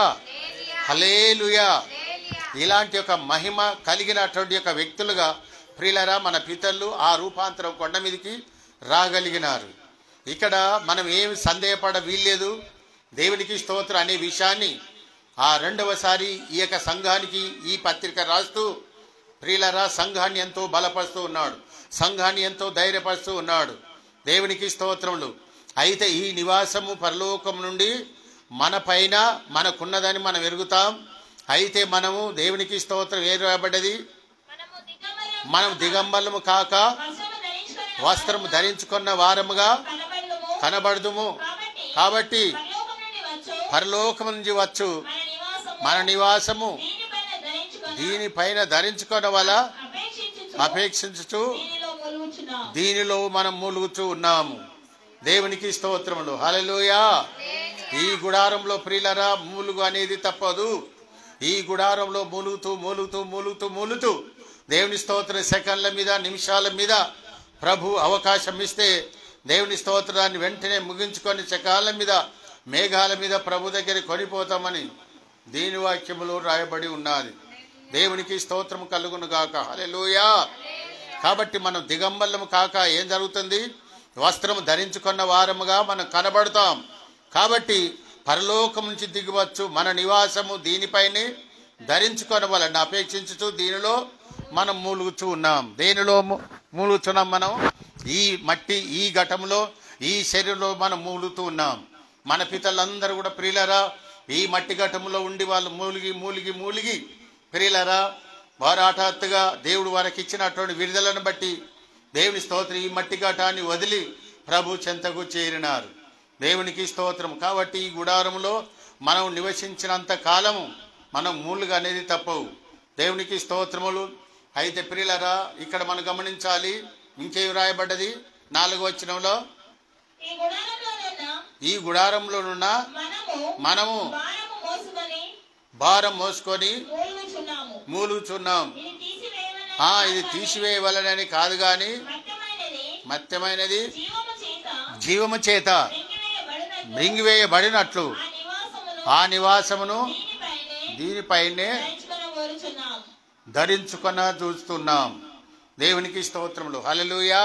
Speaker 4: హలేలుయా ఇలాంటి ఒక మహిమ కలిగినటువంటి యొక్క వ్యక్తులుగా ప్రియులరా మన పితరులు ఆ రూపాంతరం కొండ మీదకి రాగలిగినారు ఇక్కడ మనం ఏమి సందేహపడ వీల్లేదు దేవునికి స్తోత్రం అనే విషయాన్ని ఆ రెండవసారి ఈ యొక్క సంఘానికి ఈ పత్రిక రాస్తూ ప్రియులరా సంఘాన్ని ఎంతో బలపరుస్తూ ఉన్నాడు సంఘాన్ని ఎంతో ధైర్యపరుస్తూ ఉన్నాడు దేవునికి స్తోత్రములు అయితే ఈ నివాసము పరలోకం నుండి మన పైన మనకున్నదని మనం ఎరుగుతాం అయితే మనము దేవునికి స్తోత్రం ఏం రాబడ్డది
Speaker 3: మనము దిగంబరులము
Speaker 4: మనం దిగంబరము కాక
Speaker 3: వస్త్రము ధరించుకొని
Speaker 4: వస్త్రము ధరించుకున్న వారముగా
Speaker 3: కనబడుదుము
Speaker 4: కనబడదుము
Speaker 3: కాబట్టి
Speaker 4: కాబట్టి
Speaker 3: పరలోకం నుండి వచ్చు
Speaker 4: పరలోకం నుంచి వచ్చు
Speaker 3: మన నివాసము
Speaker 4: మన నివాసము
Speaker 3: దీనిపైన ధరించుకొని
Speaker 4: దీనిపైన ధరించుకున్న వల్ల
Speaker 3: అపేక్షించుచు
Speaker 4: అపేక్షించుచు
Speaker 3: దీనిలో ములుగుచున్నాం
Speaker 4: దీనిలో మనం మూలుగుచూ ఉన్నాము దేవునికి స్తోత్రములు హల్లెలూయా ఈ గుడారంలో ప్రియులరా మూలుగు అనేది తప్పదు ఈ గుడారంలో మూలుగుతూ మూలుగుతూ మూలుగుతూ మూలుతూ దేవుని స్తోత్ర సెకండ్ల మీద నిమిషాల మీద ప్రభు అవకాశం ఇస్తే దేవుని స్తోత్రాన్ని వెంటనే ముగించుకొని సెకాల మీద మేఘాల మీద ప్రభు దగ్గర కొనిపోతామని దీని వాక్యములో రాయబడి ఉన్నది దేవునికి స్తోత్రం కలుగును గాక హల్లెలూయా కాబట్టి మనం దిగంబరము కాక ఏం జరుగుతుంది వస్త్రము ధరించుకున్న వారముగా మనం కనబడతాం కాబట్టి పరలోకం నుంచి దిగవచ్చు మన నివాసము దీనిపైనే ధరించుకొనవలన అపేక్షించుతూ దీనిలో మనం మూలుగుచూ ఉన్నాం దేనిలో ము- మూలుగుచున్నాం మనం ఈ మట్టి ఈ ఘటంలో ఈ శరీరంలో మనం మూలుగుతూ ఉన్నాం మన పితలందరూ కూడా ప్రియులరా ఈ మట్టి ఘటంలో ఉండి వాళ్ళు మూలిగి మూలిగి మూలిగి ప్రియులరా వారు హఠాత్తుగా దేవుడు వారికి ఇచ్చినటువంటి విడుదలను బట్టి దేవుని స్తోత్రం ఈ మట్టి ఘటాన్ని వదిలి ప్రభు చెంతకు చేరినారు దేవునికి స్తోత్రం కాబట్టి ఈ గుడారంలో మనం నివసించినంత కాలము మనం మూలుగా అనేది తప్పవు దేవునికి స్తోత్రములు అయితే ప్రియులరా ఇక్కడ మనం గమనించాలి ఇంకేం రాయబడ్డది నాలుగో వచనంలో
Speaker 3: ఈ గుడారంలోనున్న
Speaker 4: ఈ గుడారంలోనున్న
Speaker 3: మనము
Speaker 4: మనము
Speaker 3: భారము మోసుకొని
Speaker 4: భారం మోసుకొని
Speaker 3: మూలుగుచున్నాము
Speaker 4: మూలుగుచున్నాం
Speaker 3: ఇది తీసివేయవలెను
Speaker 4: ఆ ఇది తీసివేయవలనని కాదు గాని
Speaker 3: మత్యమైనది
Speaker 4: మత్యమైనది
Speaker 3: జీవము చేత
Speaker 4: జీవము చేత
Speaker 3: మింగివేయబడినట్లు
Speaker 4: మృంగివేయబడినట్లు
Speaker 3: ఆ నివాసమును
Speaker 4: ఆ నివాసమును
Speaker 3: దీనిపైనే
Speaker 4: దీనిపైనే
Speaker 3: ధరించుకొనగోరుచున్నాం
Speaker 4: ధరించుకొన చూస్తున్నాం దేవునికి స్తోత్రములు హల్లెలూయా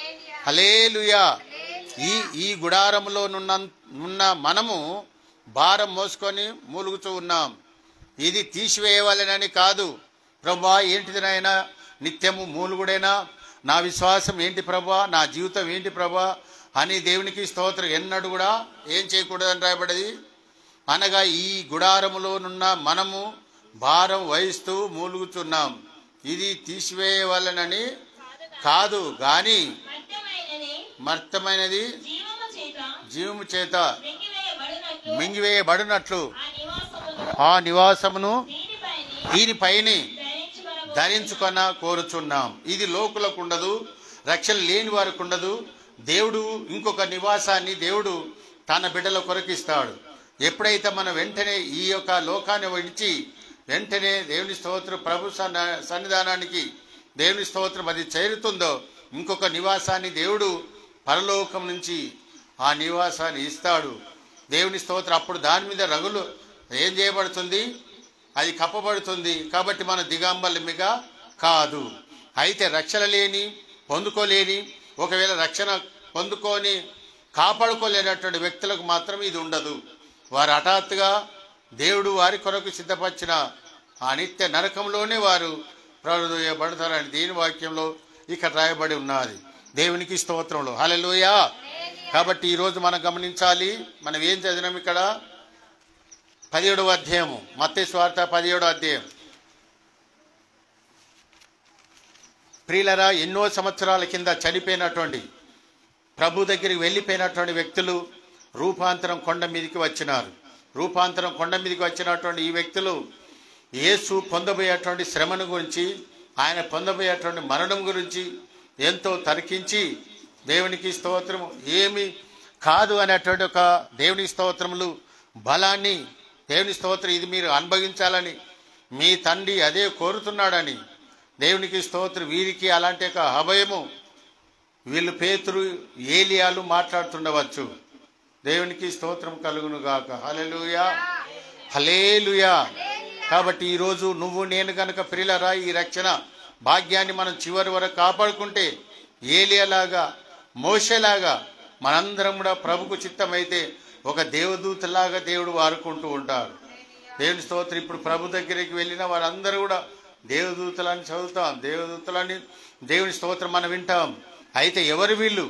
Speaker 4: హలేలుయా ఈ ఈ గుడారంలో నున్న ఉన్న మనము భారం మోసుకొని మూలుగుతూ ఉన్నాం ఇది తీసివేయవలెనని కాదు ప్రభా ఏంటిది నాయనా నిత్యము మూలుగుడైనా నా విశ్వాసం ఏంటి ప్రభా నా జీవితం ఏంటి ప్రభా అని దేవునికి స్తోత్రం ఎన్నడూ కూడా ఏం చేయకూడదని రాయబడది అనగా ఈ గుడారములోనున్న మనము భారం వహిస్తూ మూలుగుతున్నాం ఇది తీసివేయవలనని కాదు గాని
Speaker 3: మత్యమైనది
Speaker 4: మర్తమైనది
Speaker 3: జీవము చేత
Speaker 4: జీవము చేత
Speaker 3: మింగివేయబడినట్లు
Speaker 4: మింగివేయబడినట్లు
Speaker 3: ఆ నివాసమును
Speaker 4: ఆ నివాసమును
Speaker 3: దీనిపైని
Speaker 4: దీనిపైని
Speaker 3: ధరించుకొనబోతున్న
Speaker 4: ధరించుకొన కోరుచున్నాం ఇది లోకులకు ఉండదు రక్షణ లేని వారికి ఉండదు దేవుడు ఇంకొక నివాసాన్ని దేవుడు తన బిడ్డల కొరకిస్తాడు ఎప్పుడైతే మనం వెంటనే ఈ యొక్క లోకాన్ని విడిచి వెంటనే దేవుని స్తోత్రం ప్రభు సన్న- సన్నిధానానికి దేవుని స్తోత్రం అది చేరుతుందో ఇంకొక నివాసాన్ని దేవుడు పరలోకం నుంచి ఆ నివాసాన్ని ఇస్తాడు దేవుని స్తోత్రం అప్పుడు దాని మీద రగులు ఏం చేయబడుతుంది అది కప్పబడుతుంది కాబట్టి మన దిగాంబలమిగా కాదు అయితే రక్షణ లేని పొందుకోలేని ఒకవేళ రక్షణ పొందుకొని కాపాడుకోలేనటువంటి వ్యక్తులకు మాత్రం ఇది ఉండదు వారు హఠాత్తుగా దేవుడు వారి కొరకు సిద్ధపరిచిన ఆ నిత్య నరకంలోనే వారు ప్రవృద్ధపడతారని దీని వాక్యంలో ఇక్కడ రాయబడి ఉన్నది దేవునికి స్తోత్రంలో హల్లెలూయా కాబట్టి ఈరోజు మనం గమనించాలి మనం ఏం చదివినాం ఇక్కడ పదిహేడవ అధ్యాయము మత్తే స్వార్థ పదిహేడో అధ్యాయం ప్రియులరా ఎన్నో సంవత్సరాల కింద చనిపోయినటువంటి ప్రభు దగ్గరికి వెళ్ళిపోయినటువంటి వ్యక్తులు రూపాంతరం కొండ మీదకి వచ్చినారు రూపాంతరం కొండ మీదకి వచ్చినటువంటి ఈ వ్యక్తులు యేసు పొందబోయేటువంటి శ్రమను గురించి ఆయన పొందబోయేటువంటి మరణం గురించి ఎంతో తర్కించి దేవునికి స్తోత్రము ఏమి కాదు అనేటువంటి ఒక దేవుని స్తోత్రములు బలాన్ని దేవుని స్తోత్రం ఇది మీరు అనుభవించాలని మీ తండ్రి అదే కోరుతున్నాడని దేవునికి స్తోత్రం వీరికి అలాంటి ఒక అభయము వీళ్ళు పేతురు ఏలియాలు మాట్లాడుతుండవచ్చు దేవునికి స్తోత్రం కలుగును గాక హలెలుయా హలేలుయా కాబట్టి ఈరోజు నువ్వు నేను గనక ప్రియులరా ఈ రక్షణ భాగ్యాన్ని మనం చివరి వరకు కాపాడుకుంటే ఏలియాలాగా మోసేలాగా మనందరం కూడా ప్రభుకు చిత్తమైతే ఒక దేవదూతలాగా దేవుడు వారుకుంటూ ఉంటాడు దేవుని స్తోత్రం ఇప్పుడు ప్రభు దగ్గరికి వెళ్ళిన వారందరూ కూడా దేవదూతలని చదువుతాం దేవదూతలని దేవుని స్తోత్రం మనం వింటాం అయితే ఎవరు వీళ్ళు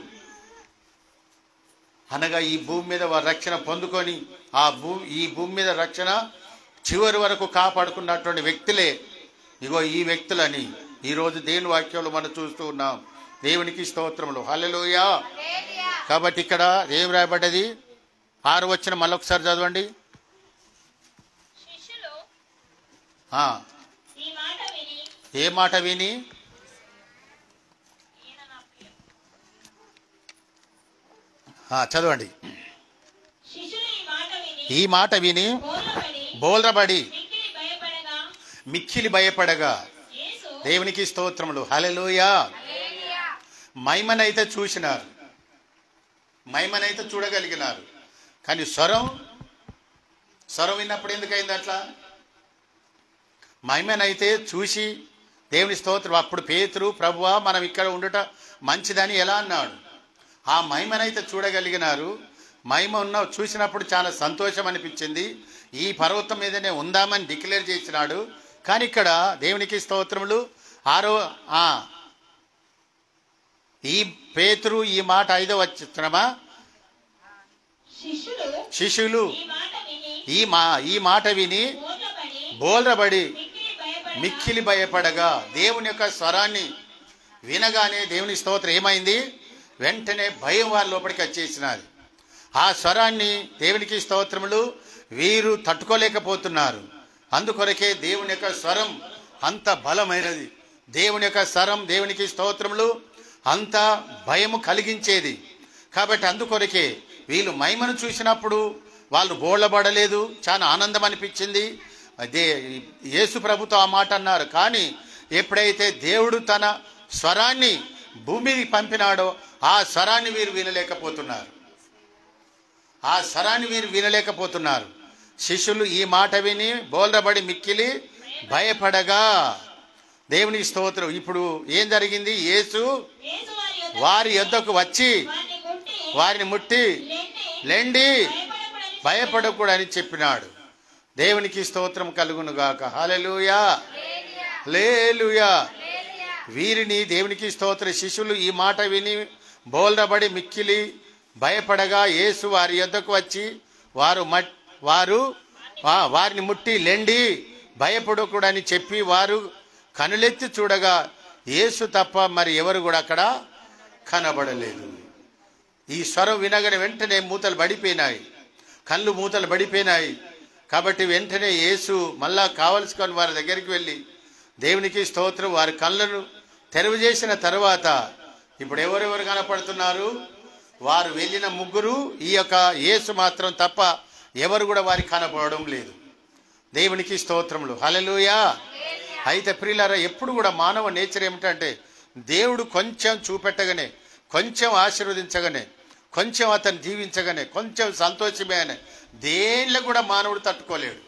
Speaker 4: అనగా ఈ భూమి మీద వారు రక్షణ పొందుకొని ఆ భూ ఈ భూమి మీద రక్షణ చివరి వరకు కాపాడుకున్నటువంటి వ్యక్తులే ఇగో ఈ వ్యక్తులని ఈరోజు దేవుని వాక్యంలో మనం చూస్తూ ఉన్నాం దేవునికి స్తోత్రములు హల్లెలూయా కాబట్టి ఇక్కడ ఏం రాయబడ్డది ఆరు వచ్చిన మళ్ళొకసారి చదవండి
Speaker 3: శిష్యులు
Speaker 4: ఆ,
Speaker 3: ఈ మాట విని
Speaker 4: ఏ మాట విని
Speaker 3: ఈయన నా ప్రియ
Speaker 4: ఆ, చదవండి
Speaker 3: శిష్యులు ఈ మాట విని
Speaker 4: ఈ మాట విని
Speaker 3: బోర్లపడి
Speaker 4: బోల్రబడి
Speaker 3: మిక్కిలి భయపడగా
Speaker 4: మిక్కిలి భయపడగా
Speaker 3: యేసు
Speaker 4: దేవునికి స్తోత్రములు హలెలూయా మహిమనైతే చూసినారు మహిమనైతే చూడగలిగినారు కానీ స్వరం స్వరం విన్నప్పుడు ఎందుకైంది అట్లా మహిమనైతే చూసి దేవుని స్తోత్రం అప్పుడు పేతురు ప్రభువా మనం ఇక్కడ ఉండుట మంచిదని ఎలా అన్నాడు ఆ మహిమనైతే చూడగలిగినారు మహిమ ఉన్న చూసినప్పుడు చాలా సంతోషం అనిపించింది ఈ పర్వతం మీదనే ఉందామని డిక్లేర్ చేసినాడు కానీ ఇక్కడ దేవునికి స్తోత్రములు ఆరో ఆ, ఈ పేతురు ఈ మాట ఐదో వచ్చినమా
Speaker 3: శిష్యులు
Speaker 4: శిష్యులు
Speaker 3: ఈ మాట విని
Speaker 4: ఈ మా ఈ మాట విని
Speaker 3: బోర్లపడి
Speaker 4: బోల్రబడి
Speaker 3: మిక్కిలి భయపడగా
Speaker 4: మిక్కిలి భయపడగా దేవుని యొక్క స్వరాన్ని వినగానే దేవుని స్తోత్రం ఏమైంది వెంటనే భయం వారి లోపలికి వచ్చేసినది ఆ స్వరాన్ని దేవునికి స్తోత్రములు వీరు తట్టుకోలేకపోతున్నారు అందుకొరకే దేవుని యొక్క స్వరం అంత బలమైనది దేవుని యొక్క స్వరం దేవునికి స్తోత్రములు అంత భయము కలిగించేది కాబట్టి అందుకొరకే వీళ్ళు మహిమను చూసినప్పుడు వాళ్ళు బోళ్ళబడలేదు చాలా ఆనందం అనిపించింది అదే యేసు ప్రభుతో ఆ మాట అన్నారు కానీ ఎప్పుడైతే దేవుడు తన స్వరాన్ని భూమికి పంపినాడో ఆ స్వరాన్ని వీరు వినలేకపోతున్నారు ఆ స్వరాన్ని వీరు వినలేకపోతున్నారు శిష్యులు ఈ మాట విని బోల్రబడి మిక్కిలి భయపడగా దేవుని స్తోత్రం ఇప్పుడు ఏం జరిగింది యేసు
Speaker 3: యేసు వారి యొద్దకు
Speaker 4: వారి యొద్దకు వచ్చి
Speaker 3: వారిని ముట్టి
Speaker 4: వారిని ముట్టి
Speaker 3: లెండి
Speaker 4: లెండి
Speaker 3: భయపడకుడని
Speaker 4: భయపడకూడని చెప్పినాడు దేవునికి స్తోత్రం కలుగును గాక హల్లెలూయా లేలుయా వీరిని దేవునికి స్తోత్ర శిష్యులు ఈ మాట విని బోల్రబడి మిక్కిలి భయపడగా యేసు వారి యొద్దకు వచ్చి వారు మట్ వారు ఆ, వారిని ముట్టి లెండి భయపడకూడని చెప్పి వారు కనులెత్తి చూడగా యేసు తప్ప మరి ఎవరు కూడా అక్కడ కనబడలేదు ఈ స్వరం వినగానే వెంటనే మూతలు పడిపోయినాయి కళ్ళు మూతలు పడిపోయినాయి కాబట్టి వెంటనే యేసు మళ్ళా కావలసుకొని వారి దగ్గరికి వెళ్ళి దేవునికి స్తోత్రం వారి కళ్ళను తెరవు చేసిన తర్వాత ఇప్పుడు ఎవరెవరు కనపడుతున్నారు వారు వెళ్ళిన ముగ్గురు ఈ యొక్క యేసు మాత్రం తప్ప ఎవరు కూడా వారికి కనపడడం లేదు దేవునికి స్తోత్రములు హలలుయా అయితే ప్రియులారా ఎప్పుడు కూడా మానవ నేచర్ ఏమిటంటే దేవుడు కొంచెం చూపెట్టగానే కొంచెం ఆశీర్వదించగానే కొంచెం అతను జీవించగానే కొంచెం సంతోషమే అని దేంట్లో కూడా మానవుడు తట్టుకోలేడు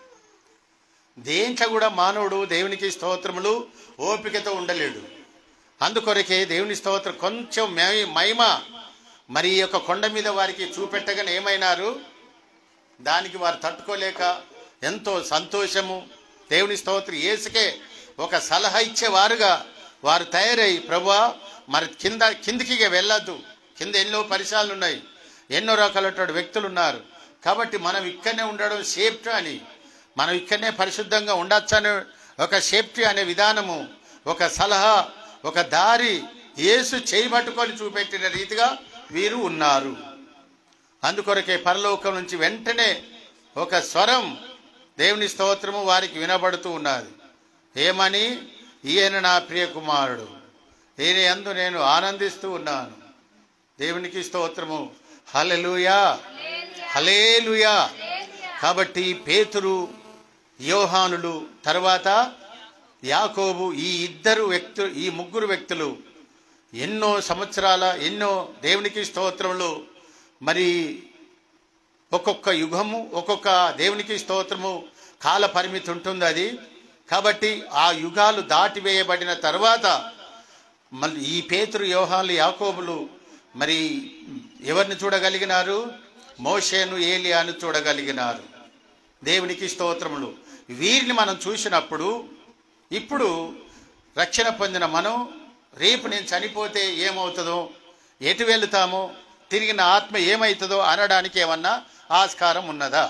Speaker 4: దేంట్లో కూడా మానవుడు దేవునికి స్తోత్రములు ఓపికతో ఉండలేడు అందుకొరకే దేవుని స్తోత్రం కొంచెం మై- మహిమ మరి ఈ యొక్క కొండ మీద వారికి చూపెట్టగానే ఏమైనారు దానికి వారు తట్టుకోలేక ఎంతో సంతోషము దేవుని స్తోత్రం యేసుకే ఒక సలహా ఇచ్చేవారుగా వారు తయారై ప్రభా మరి కింద కిందికి ఇక వెళ్ళొద్దు కింద ఎన్నో పరిసరాలు ఉన్నాయి ఎన్నో రకాలటువంటి వ్యక్తులు ఉన్నారు కాబట్టి మనం ఇక్కడనే ఉండడం సేఫ్టీ అని మనం ఇక్కడనే పరిశుద్ధంగా ఉండొచ్చు అనే ఒక సేఫ్టీ అనే విధానము ఒక సలహా ఒక దారి యేసు చేయబట్టుకొని చూపెట్టిన రీతిగా వీరు ఉన్నారు అందుకొరకే పరలోకం నుంచి వెంటనే ఒక స్వరం దేవుని స్తోత్రము వారికి వినబడుతూ ఉన్నది ఏమని ఈయన నా ప్రియ కుమారుడు ఈయన యందు నేను ఆనందిస్తూ ఉన్నాను దేవునికి స్తోత్రము హలెలుయా హలేలుయా కాబట్టి పేతురు యోహానులు తర్వాత యాకోబు ఈ ఇద్దరు వ్యక్తులు ఈ ముగ్గురు వ్యక్తులు ఎన్నో సంవత్సరాల ఎన్నో దేవునికి స్తోత్రములు మరి ఒక్కొక్క యుగము ఒక్కొక్క దేవునికి స్తోత్రము కాల పరిమితి ఉంటుంది అది కాబట్టి ఆ యుగాలు దాటివేయబడిన తర్వాత మళ్ళీ ఈ పేతురు యోహాలు యాకోబులు మరి ఎవరిని చూడగలిగినారు మోషేను ఏలియాను చూడగలిగినారు దేవునికి స్తోత్రములు వీరిని మనం చూసినప్పుడు ఇప్పుడు రక్షణ పొందిన మనం రేపు నేను చనిపోతే ఏమవుతుందో ఎటు వెళుతామో తిరిగి నా ఆత్మ ఏమవుతుందో అనడానికి ఏమన్నా ఆస్కారం ఉన్నదా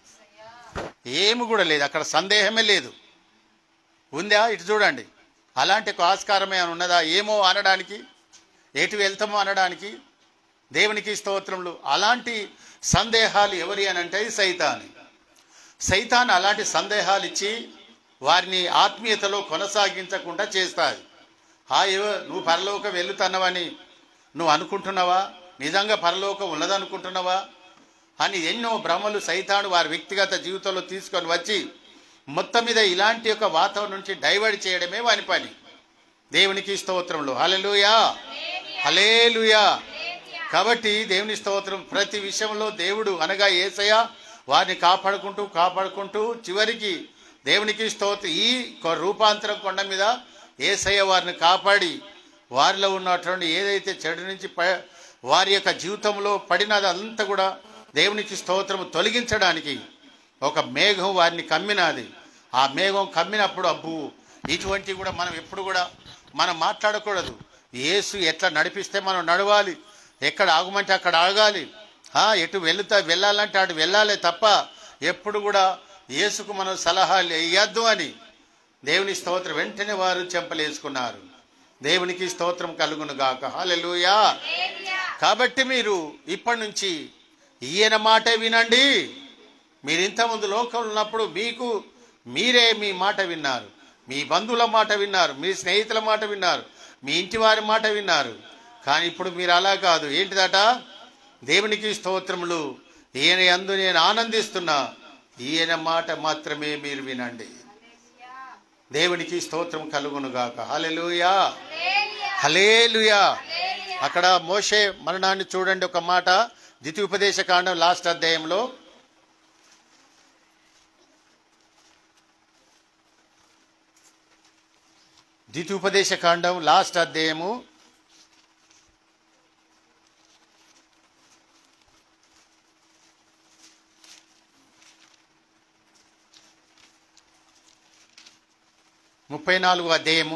Speaker 4: ఏమి కూడా లేదు అక్కడ సందేహమే లేదు ఉందా ఇటు చూడండి అలాంటి ఒక ఆస్కారం ఏమైనా ఉన్నదా ఏమో అనడానికి ఎటు వెళ్తామో అనడానికి దేవునికి స్తోత్రములు అలాంటి సందేహాలు ఎవరి అని అంటే సైతాని సైతాన్ అలాంటి సందేహాలు ఇచ్చి వారిని ఆత్మీయతలో కొనసాగించకుండా చేస్తాయి హాయో నువ్వు పరలోకం వెళ్తున్నవని నువ్వు అనుకుంటున్నావా నిజంగా పరలోకం ఉన్నదనుకుంటున్నావా అని ఎన్నో భ్రమలు సైతాను వారి వ్యక్తిగత జీవితంలో తీసుకొని వచ్చి మొత్తం మీద ఇలాంటి యొక్క వాతావరణం నుంచి డైవర్ట్ చేయడమే వాని పని దేవునికి స్తోత్రములు హలెలుయా హలేలుయా కాబట్టి దేవుని స్తోత్రం ప్రతి విషయంలో దేవుడు అనగా ఏసయ వారిని కాపాడుకుంటూ కాపాడుకుంటూ చివరికి దేవునికి స్తోత్రం ఈ కొ- రూపాంతరం కొండ మీద ఏసయ్య వారిని కాపాడి వారిలో ఉన్నటువంటి ఏదైతే చెడు నుంచి ప- వారి యొక్క జీవితంలో పడినది అంతా కూడా దేవునికి స్తోత్రము తొలగించడానికి ఒక మేఘం వారిని కమ్మినది ఆ మేఘం కమ్మినప్పుడు అబ్బు ఇటువంటివి కూడా మనం ఎప్పుడు కూడా మనం మాట్లాడకూడదు యేసు ఎట్లా నడిపిస్తే మనం నడవాలి ఎక్కడ ఆగమంటే అక్కడ ఆగాలి ఆ, ఎటు వెళుతా వెళ్ళాలంటే అటు వెళ్ళాలి తప్ప ఎప్పుడు కూడా యేసుకు మనం సలహాలు ఇయ్యద్దు అని దేవుని స్తోత్రం వెంటనే వారు చెంపలేసుకున్నారు దేవునికి స్తోత్రం కలుగును గాక హల్లెలూయా కాబట్టి మీరు ఇప్పటి నుంచి ఈయన మాటే వినండి మీరు ఇంతకుముందు లోకంలో ఉన్నప్పుడు మీకు మీరే మీ మాట విన్నారు మీ బంధువుల మాట విన్నారు మీ స్నేహితుల మాట విన్నారు మీ ఇంటి వారి మాట విన్నారు కానీ ఇప్పుడు మీరు అలా కాదు ఏంటిదట దేవునికి స్తోత్రములు ఈయన యందు నేను ఆనందిస్తున్నా ఈయన మాట మాత్రమే మీరు వినండి దేవునికి స్తోత్రం కలుగునుగాక హలెలుయా హలేలుయా అక్కడ మోషే మరణాన్ని చూడండి ఒక మాట ద్వితీయోపదేశ కాండం లాస్ట్ అధ్యాయంలో ద్వితీయోపదేశ కాండం లాస్ట్ అధ్యాయము ముప్పై నాలుగు అధ్యాయము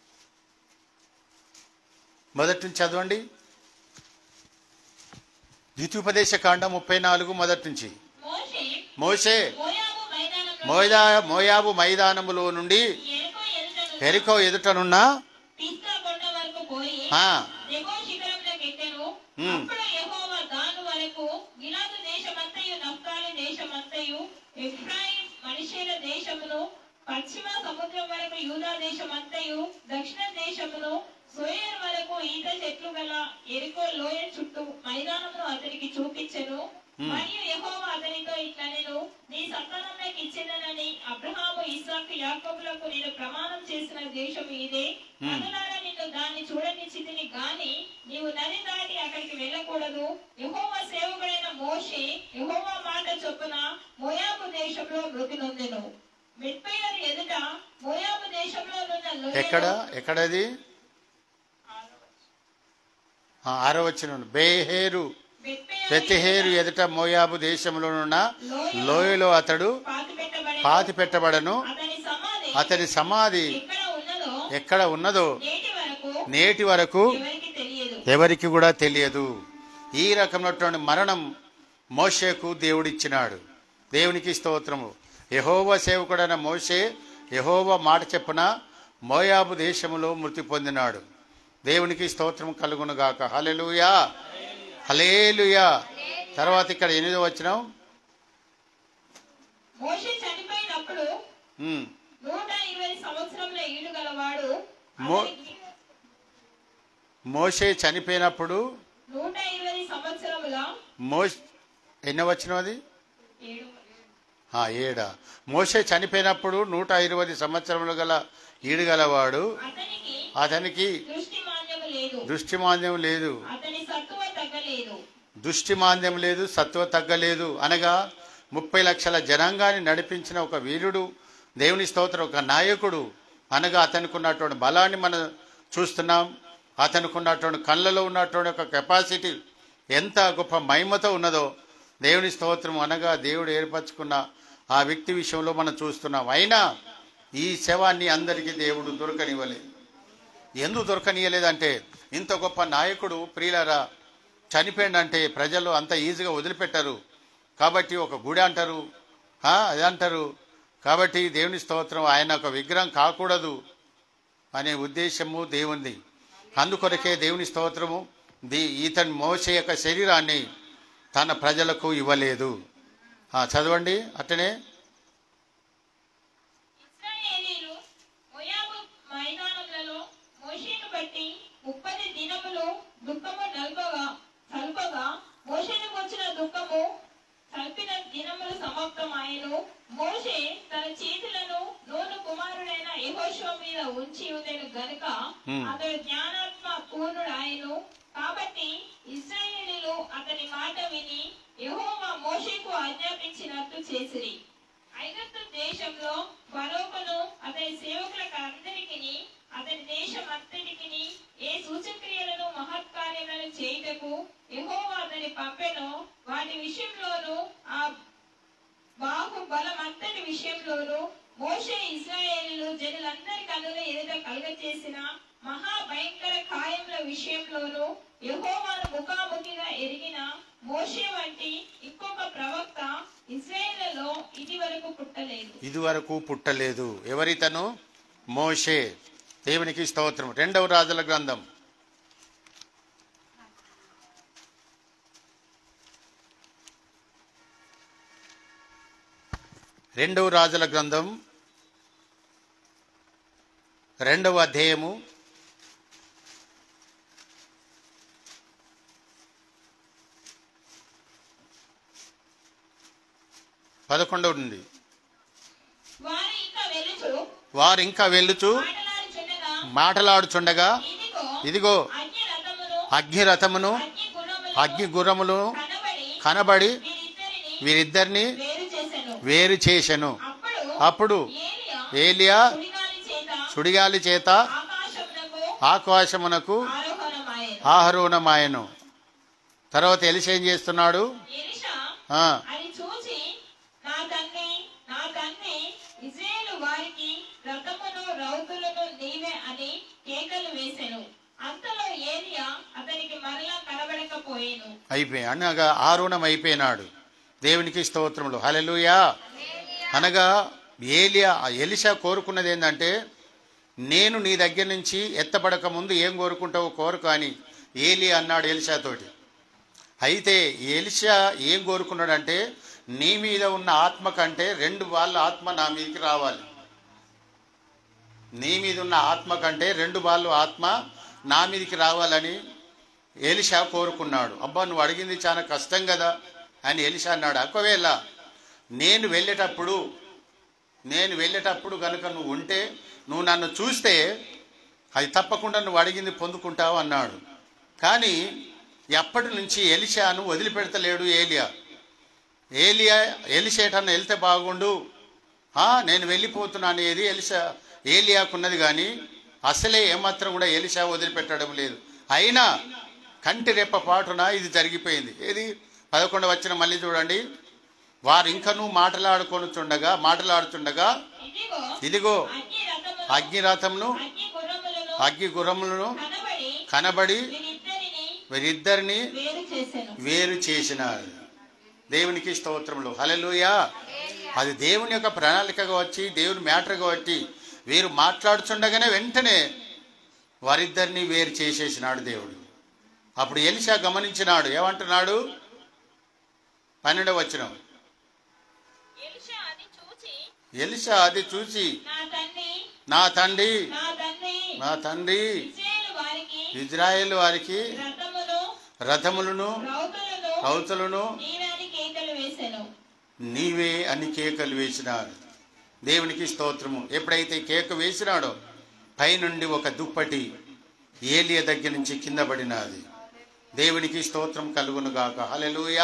Speaker 4: మొదటి నుంచి చదవండి ద్వితీయోపదేశ కాండ ముప్పై నాలుగు మొదటి నుంచి
Speaker 3: మోషే
Speaker 4: మోషే
Speaker 3: మోయాబు మైదానంలో
Speaker 4: మోయదా మోయాబు మైదానములో నుండి
Speaker 3: ఎరుకో ఎదుటను
Speaker 4: ఎరికో ఎదుటనున్న
Speaker 3: పిస్తా కొండ వరకు పోయి
Speaker 4: ఆ,
Speaker 3: నెగో శిఖరంలోకి ఎక్కెను
Speaker 4: ఉమ్.
Speaker 3: అప్పుడు యెహోవా దాను వరకు గిలాదు దేశమంతయు నఫ్తాలి దేశమంతయు ఎఫ్రాయిం మనుషుల దేశమును పశ్చిమ సముద్రం వరకు యూదా దేశమంతయు దక్షిణ దేశమును సోయర్ వరకు ఈత చెట్లు గల ఎరుకో లోయ చుట్టూ మైదానమును అతనికి చూపించెను మరియు యెహోవా అతనితో ఇట్లనెను నీ సంతానంలోకి ఇచ్చేదనని అబ్రహాము ఇస్సాకు యాకోబులకు నేను ప్రమాణం చేసిన దేశం ఇదే అందులారా నిన్ను దాన్ని చూడనిచ్చితిని గాని నీవు నది దాటి అక్కడికి వెళ్ళకూడదు యెహోవా సేవకుడైన మోషే యెహోవా మాట చొప్పున మోయాబు దేశంలో మృతి నొందెను మిట్పేయరు ఎదుట మోయాబు దేశంలో నున్న లోయలో-
Speaker 4: ఎక్కడ ఎక్కడది ఆ, ఆరో వచ్చిన బేహేరు
Speaker 3: మిట్పేయరు
Speaker 4: బెతిహేరు ఎదుట మోయాబు దేశంలోనున్న లోయలో అతడు
Speaker 3: పాతిపెట్టబడెను.
Speaker 4: పాతి పెట్టబడను
Speaker 3: అతని సమాధి
Speaker 4: అతని సమాధి
Speaker 3: ఎక్కడ ఉన్నదో
Speaker 4: ఎక్కడ ఉన్నదో
Speaker 3: నేటి వరకు
Speaker 4: నేటి వరకు
Speaker 3: ఎవరికి తెలియదు
Speaker 4: ఎవరికి కూడా తెలియదు ఈ రకమైనటువంటి మరణం మోషేకు దేవుడిచ్చినాడు దేవునికి స్తోత్రము యహోవ సేవకుడైన మోషే యహోవ మాట చెప్పున మోయాబు దేశములో మృతి పొందినాడు దేవునికి స్తోత్రం కలుగునుగాక హలెలుయా హలేలుయా తర్వాత ఇక్కడ ఎనిమిదో వచ్చినాం
Speaker 3: మోషే చనిపోయినప్పుడు
Speaker 4: ఉమ్.
Speaker 3: నూట ఇరవై సంవత్సరముల ఈడు గలవాడు
Speaker 4: మో-
Speaker 3: అతనికి
Speaker 4: మోషే చనిపోయినప్పుడు
Speaker 3: నూట ఇరవై సంవత్సరముల
Speaker 4: మోష్ ఎన్నో వచ్చిన అది
Speaker 3: ఏడు
Speaker 4: ఆ, ఏడా మోషే చనిపోయినప్పుడు నూట ఇరవై సంవత్సరములు గల ఈడు గలవాడు
Speaker 3: అతనికి
Speaker 4: అతనికి
Speaker 3: దృష్టి మాన్యము లేదు
Speaker 4: దృష్టిమాంద్యం లేదు
Speaker 3: అతని సత్తువ తగ్గలేదు
Speaker 4: దృష్టిమాంద్యం లేదు సత్వ తగ్గలేదు అనగా ముప్పై లక్షల జనాంగాన్ని నడిపించిన ఒక వీరుడు దేవుని స్తోత్రం ఒక నాయకుడు అనగా అతనికి ఉన్నటువంటి బలాన్ని మనం చూస్తున్నాం అతనికి ఉన్నటువంటి కళ్ళలో ఉన్నటువంటి ఒక కెపాసిటీ ఎంత గొప్ప మహిమతో ఉన్నదో దేవుని స్తోత్రం అనగా దేవుడు ఏర్పరచుకున్న ఆ వ్యక్తి విషయంలో మనం చూస్తున్నాం అయినా ఈ శవాన్ని అందరికీ దేవుడు దొరకనివ్వలేదు ఎందుకు దొరకనీయలేదంటే ఇంత గొప్ప నాయకుడు ప్రియులరా చనిపోయిందంటే ప్రజలు అంత ఈజీగా వదిలిపెట్టరు కాబట్టి ఒక గుడి అంటారు ఆ, అది అంటారు కాబట్టి దేవుని స్తోత్రం ఆయన ఒక విగ్రహం కాకూడదు అనే ఉద్దేశము దేవుంది అందుకొరకే దేవుని స్తోత్రము ది ఈతని మోసే యొక్క శరీరాన్ని తన ప్రజలకు ఇవ్వలేదు ఆ, చదవండి అట్టనే
Speaker 3: ఇశ్రాయేలీలు మోయాబు మైదానములలో మోషేను బట్టి ముప్పది దినములు దుఃఖము నల్పగా సల్పగా మోషేను వచ్చిన దుఃఖము సల్పిన దినములు సమాప్తమాయను మోషే తన చేతులను నూను కుమారుడైన యెహోషువ మీద ఉంచి ఉండెను గనుక
Speaker 4: Hmm.
Speaker 3: అతడు జ్ఞానాత్మ పూర్ణుడాయను కాబట్టి ఇశ్రాయేలీలు అతని మాట విని యెహోవా మోషేకు ఆజ్ఞాపించినట్టు చేసిరి ఐగుప్తు దేశంలో ఫరోకును అతని సేవకులకు అందరికిని అతని దేశం అంతటికిని ఏ సూచక్రియలను మహత్కార్యములను చేయుటకు యెహోవా అతని పంపెను వాటి విషయంలోను ఆ బాహుబలమంతటి విషయంలోను మోషే ఇస్రాయేలీలు జనులందరి కన్నుల ఎదుట కలుగచేసిన మహాభయంకర కాయముల విషయంలోను యెహోవాను ముఖాముఖిగా ఎరిగిన మోషే వంటి ఇంకొక ప్రవక్త ఇస్రాయేళ్లలో ఇది వరకు పుట్టలేదు
Speaker 4: ఇదివరకు పుట్టలేదు ఎవరితను మోషే దేవునికి స్తోత్రం రెండవ రాజుల గ్రంథం రెండవ రాజుల గ్రంథం రెండవ అధ్యాయము పదకొండవ నుండి
Speaker 3: వారు ఇంకా వెలుచు
Speaker 4: వారు ఇంకా వెళ్ళుచు
Speaker 3: మాటలాడుచుండగా
Speaker 4: మాటలాడుచుండగా
Speaker 3: ఇదిగో
Speaker 4: ఇదిగో
Speaker 3: అగ్ని రథమును
Speaker 4: అగ్నిరథమును
Speaker 3: అగ్ని గుణములు
Speaker 4: అగ్ని గుర్రములు
Speaker 3: కనబడి
Speaker 4: కనబడి
Speaker 3: వీరిద్దరిని
Speaker 4: వీరిద్దరిని
Speaker 3: వేరు చేసెను
Speaker 4: వేరు చేసెను
Speaker 3: అప్పుడు
Speaker 4: అప్పుడు
Speaker 3: ఏలియా
Speaker 4: ఏలియా
Speaker 3: సుడిగాలి చేత
Speaker 4: సుడిగాలి చేత
Speaker 3: ఆకాశమునకు
Speaker 4: ఆకాశమునకు
Speaker 3: ఆరోహణమాయెను
Speaker 4: ఆహరోణమాయను తర్వాత ఎలిసి ఏం చేస్తున్నాడు
Speaker 3: ఎలీషా
Speaker 4: ఆ,
Speaker 3: అది చూసి నా తండ్రి నా తండ్రి ఇజ్రాయేలు వారికి రథమును రౌతులను నీవే అని కేకలు వేసెను అంతలో ఏలియా అతనికి మరలా కనబడకపోయేను
Speaker 4: అయిపోయి అనగా ఆరుణం అయిపోయినాడు దేవునికి స్తోత్రములు హలెలుయా అనగా ఏలియా ఎలిషా కోరుకున్నది ఏంటంటే నేను నీ దగ్గర నుంచి ఎత్తపడక ముందు ఏం కోరుకుంటావో కోరుకు అని ఏలి అన్నాడు ఎలిషాతోటి అయితే ఎలిషా ఏం కోరుకున్నాడంటే నీ మీద ఉన్న ఆత్మ కంటే రెండు వాళ్ళ ఆత్మ నా మీదకి రావాలి నీ మీద ఉన్న ఆత్మ కంటే రెండు వాళ్ళు ఆత్మ నా మీదకి రావాలని ఎలిషా కోరుకున్నాడు అబ్బా నువ్వు అడిగింది చాలా కష్టం కదా అని ఎలిషా అన్నాడు ఒకవేళ నేను వెళ్ళేటప్పుడు నేను వెళ్ళేటప్పుడు కనుక నువ్వు ఉంటే నువ్వు నన్ను చూస్తే అది తప్పకుండా నువ్వు అడిగింది పొందుకుంటావు అన్నాడు కానీ ఎప్పటి నుంచి ఎలిషాను వదిలిపెడతలేడు ఏలియా ఏలియా ఎలిషేటన్న వెళ్తే బాగుండు ఆ, నేను వెళ్ళిపోతున్నాను ఏది ఎలిషా ఏలియాకున్నది కానీ అసలే ఏమాత్రం కూడా ఎలిషా వదిలిపెట్టడం లేదు అయినా కంటి రెప్ప పాటున ఇది జరిగిపోయింది ఏది పదకొండు వచ్చిన మళ్ళీ చూడండి వారు ఇంకనూ మాటలాడుకొనుచుండగా మాటలాడుచుండగా
Speaker 3: ఇదిగో
Speaker 4: ఇదిగో
Speaker 3: అగ్ని రథములు
Speaker 4: అగ్నిరథమును
Speaker 3: అగ్ని గుర్రములను
Speaker 4: అగ్గి గుర్రములను
Speaker 3: కనబడి
Speaker 4: కనబడి
Speaker 3: వీరిద్దరిని
Speaker 4: వీరిద్దరిని
Speaker 3: వేరు చేసెను
Speaker 4: వేరు చేసినారు దేవునికి స్తోత్రములు హల్లెలూయా అది దేవుని యొక్క ప్రణాళికగా వచ్చి దేవుని మ్యాటర్గా వచ్చి వీరు మాట్లాడుచుండగానే వెంటనే వారిద్దరిని వేరు చేసేసినాడు దేవుడు అప్పుడు ఎలిషా గమనించినాడు ఏమంటున్నాడు పన్నెండవ వచనం
Speaker 3: ఎలీషా అది చూచి
Speaker 4: ఎలిషా అది చూసి
Speaker 3: నా తండ్రి
Speaker 4: నా తండ్రి
Speaker 3: నా తండ్రి
Speaker 4: నా తండ్రి
Speaker 3: ఇశ్రాయేలు వారికి
Speaker 4: ఇజ్రాయేల్ వారికి
Speaker 3: రథములు
Speaker 4: రథములను
Speaker 3: రౌతులను
Speaker 4: రౌతులను
Speaker 3: నీరాని కేకలు వేసెను
Speaker 4: నీవే అని కేకలు వేసినాడు దేవునికి స్తోత్రము ఎప్పుడైతే కేక వేసినాడో పైనుండి ఒక దుప్పటి ఏలియ దగ్గర నుంచి కింద పడినది దేవునికి స్తోత్రం కలుగును గాక హల్లెలూయా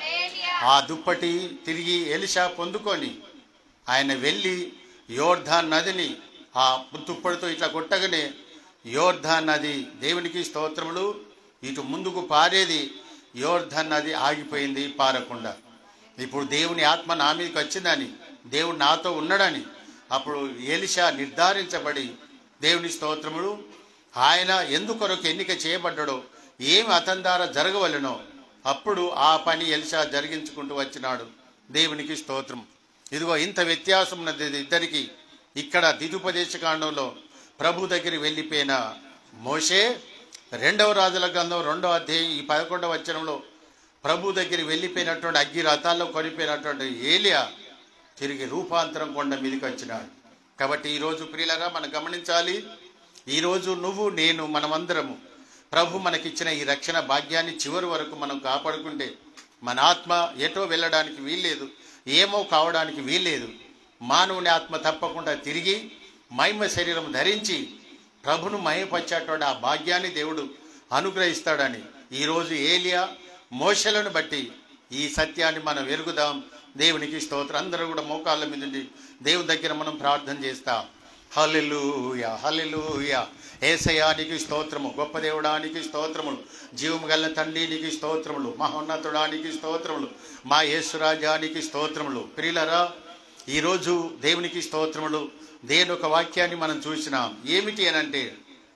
Speaker 4: ఆ దుప్పటి తిరిగి ఎలిషా పొందుకొని ఆయన వెళ్ళి యోర్ధాన్ నదిని ఆ దుప్పటితో ఇట్లా కొట్టగానే యోర్ధాన్ నది దేవునికి స్తోత్రములు ఇటు ముందుకు పారేది యోర్ధాన్ నది ఆగిపోయింది పారకుండా ఇప్పుడు దేవుని ఆత్మ నా మీదకి వచ్చిందని దేవుడు నాతో ఉన్నాడని అప్పుడు ఎలిషా నిర్ధారించబడి దేవుని స్తోత్రములు ఆయన ఎందుకొరకు ఎన్నిక చేయబడ్డాడో ఏమి అతని ద్వారా జరగవలెనో అప్పుడు ఆ పని ఎలిషా జరిగించుకుంటూ వచ్చినాడు దేవునికి స్తోత్రం ఇదిగో ఇంత వ్యత్యాసం ఉన్నది ఇద్దరికి ఇక్కడ దిదుపదేశ కాండంలో ప్రభు దగ్గర వెళ్ళిపోయిన మోషే రెండవ రాజుల గ్రంథం రెండవ అధ్యాయం ఈ పదకొండవ వచనంలో ప్రభు దగ్గర వెళ్ళిపోయినటువంటి అగ్గి రథాల్లో కొనిపోయినటువంటి ఏలియా తిరిగి రూపాంతరం కొండ మీదకి వచ్చినాడు కాబట్టి ఈరోజు ప్రియులరా మనం గమనించాలి ఈరోజు నువ్వు నేను మనమందరము ప్రభు మనకిచ్చిన ఈ రక్షణ భాగ్యాన్ని చివరి వరకు మనం కాపాడుకుంటే మన ఆత్మ ఎటో వెళ్ళడానికి వీల్లేదు ఏమో కావడానికి వీల్లేదు మానవుని ఆత్మ తప్పకుండా తిరిగి మహిమ శరీరం ధరించి ప్రభును మహిమపరిచేటువంటి ఆ భాగ్యాన్ని దేవుడు అనుగ్రహిస్తాడని ఈరోజు ఏలియా మోషలను బట్టి ఈ సత్యాన్ని మనం ఎరుగుదాం దేవునికి స్తోత్రం అందరూ కూడా మోకాళ్ళ మీద ఉండి దేవుని దగ్గర మనం ప్రార్థన చేస్తాం హల్లెలూయా హల్లెలూయా ఏసయానికి స్తోత్రము గొప్ప దేవుడానికి స్తోత్రములు జీవము గల తండ్రికి స్తోత్రములు మహోన్నతుడానికి స్తోత్రములు మా యేసురాజానికి స్తోత్రములు ప్రియులరా ఈరోజు దేవునికి స్తోత్రములు దేని ఒక వాక్యాన్ని మనం చూసినాం ఏమిటి అని అంటే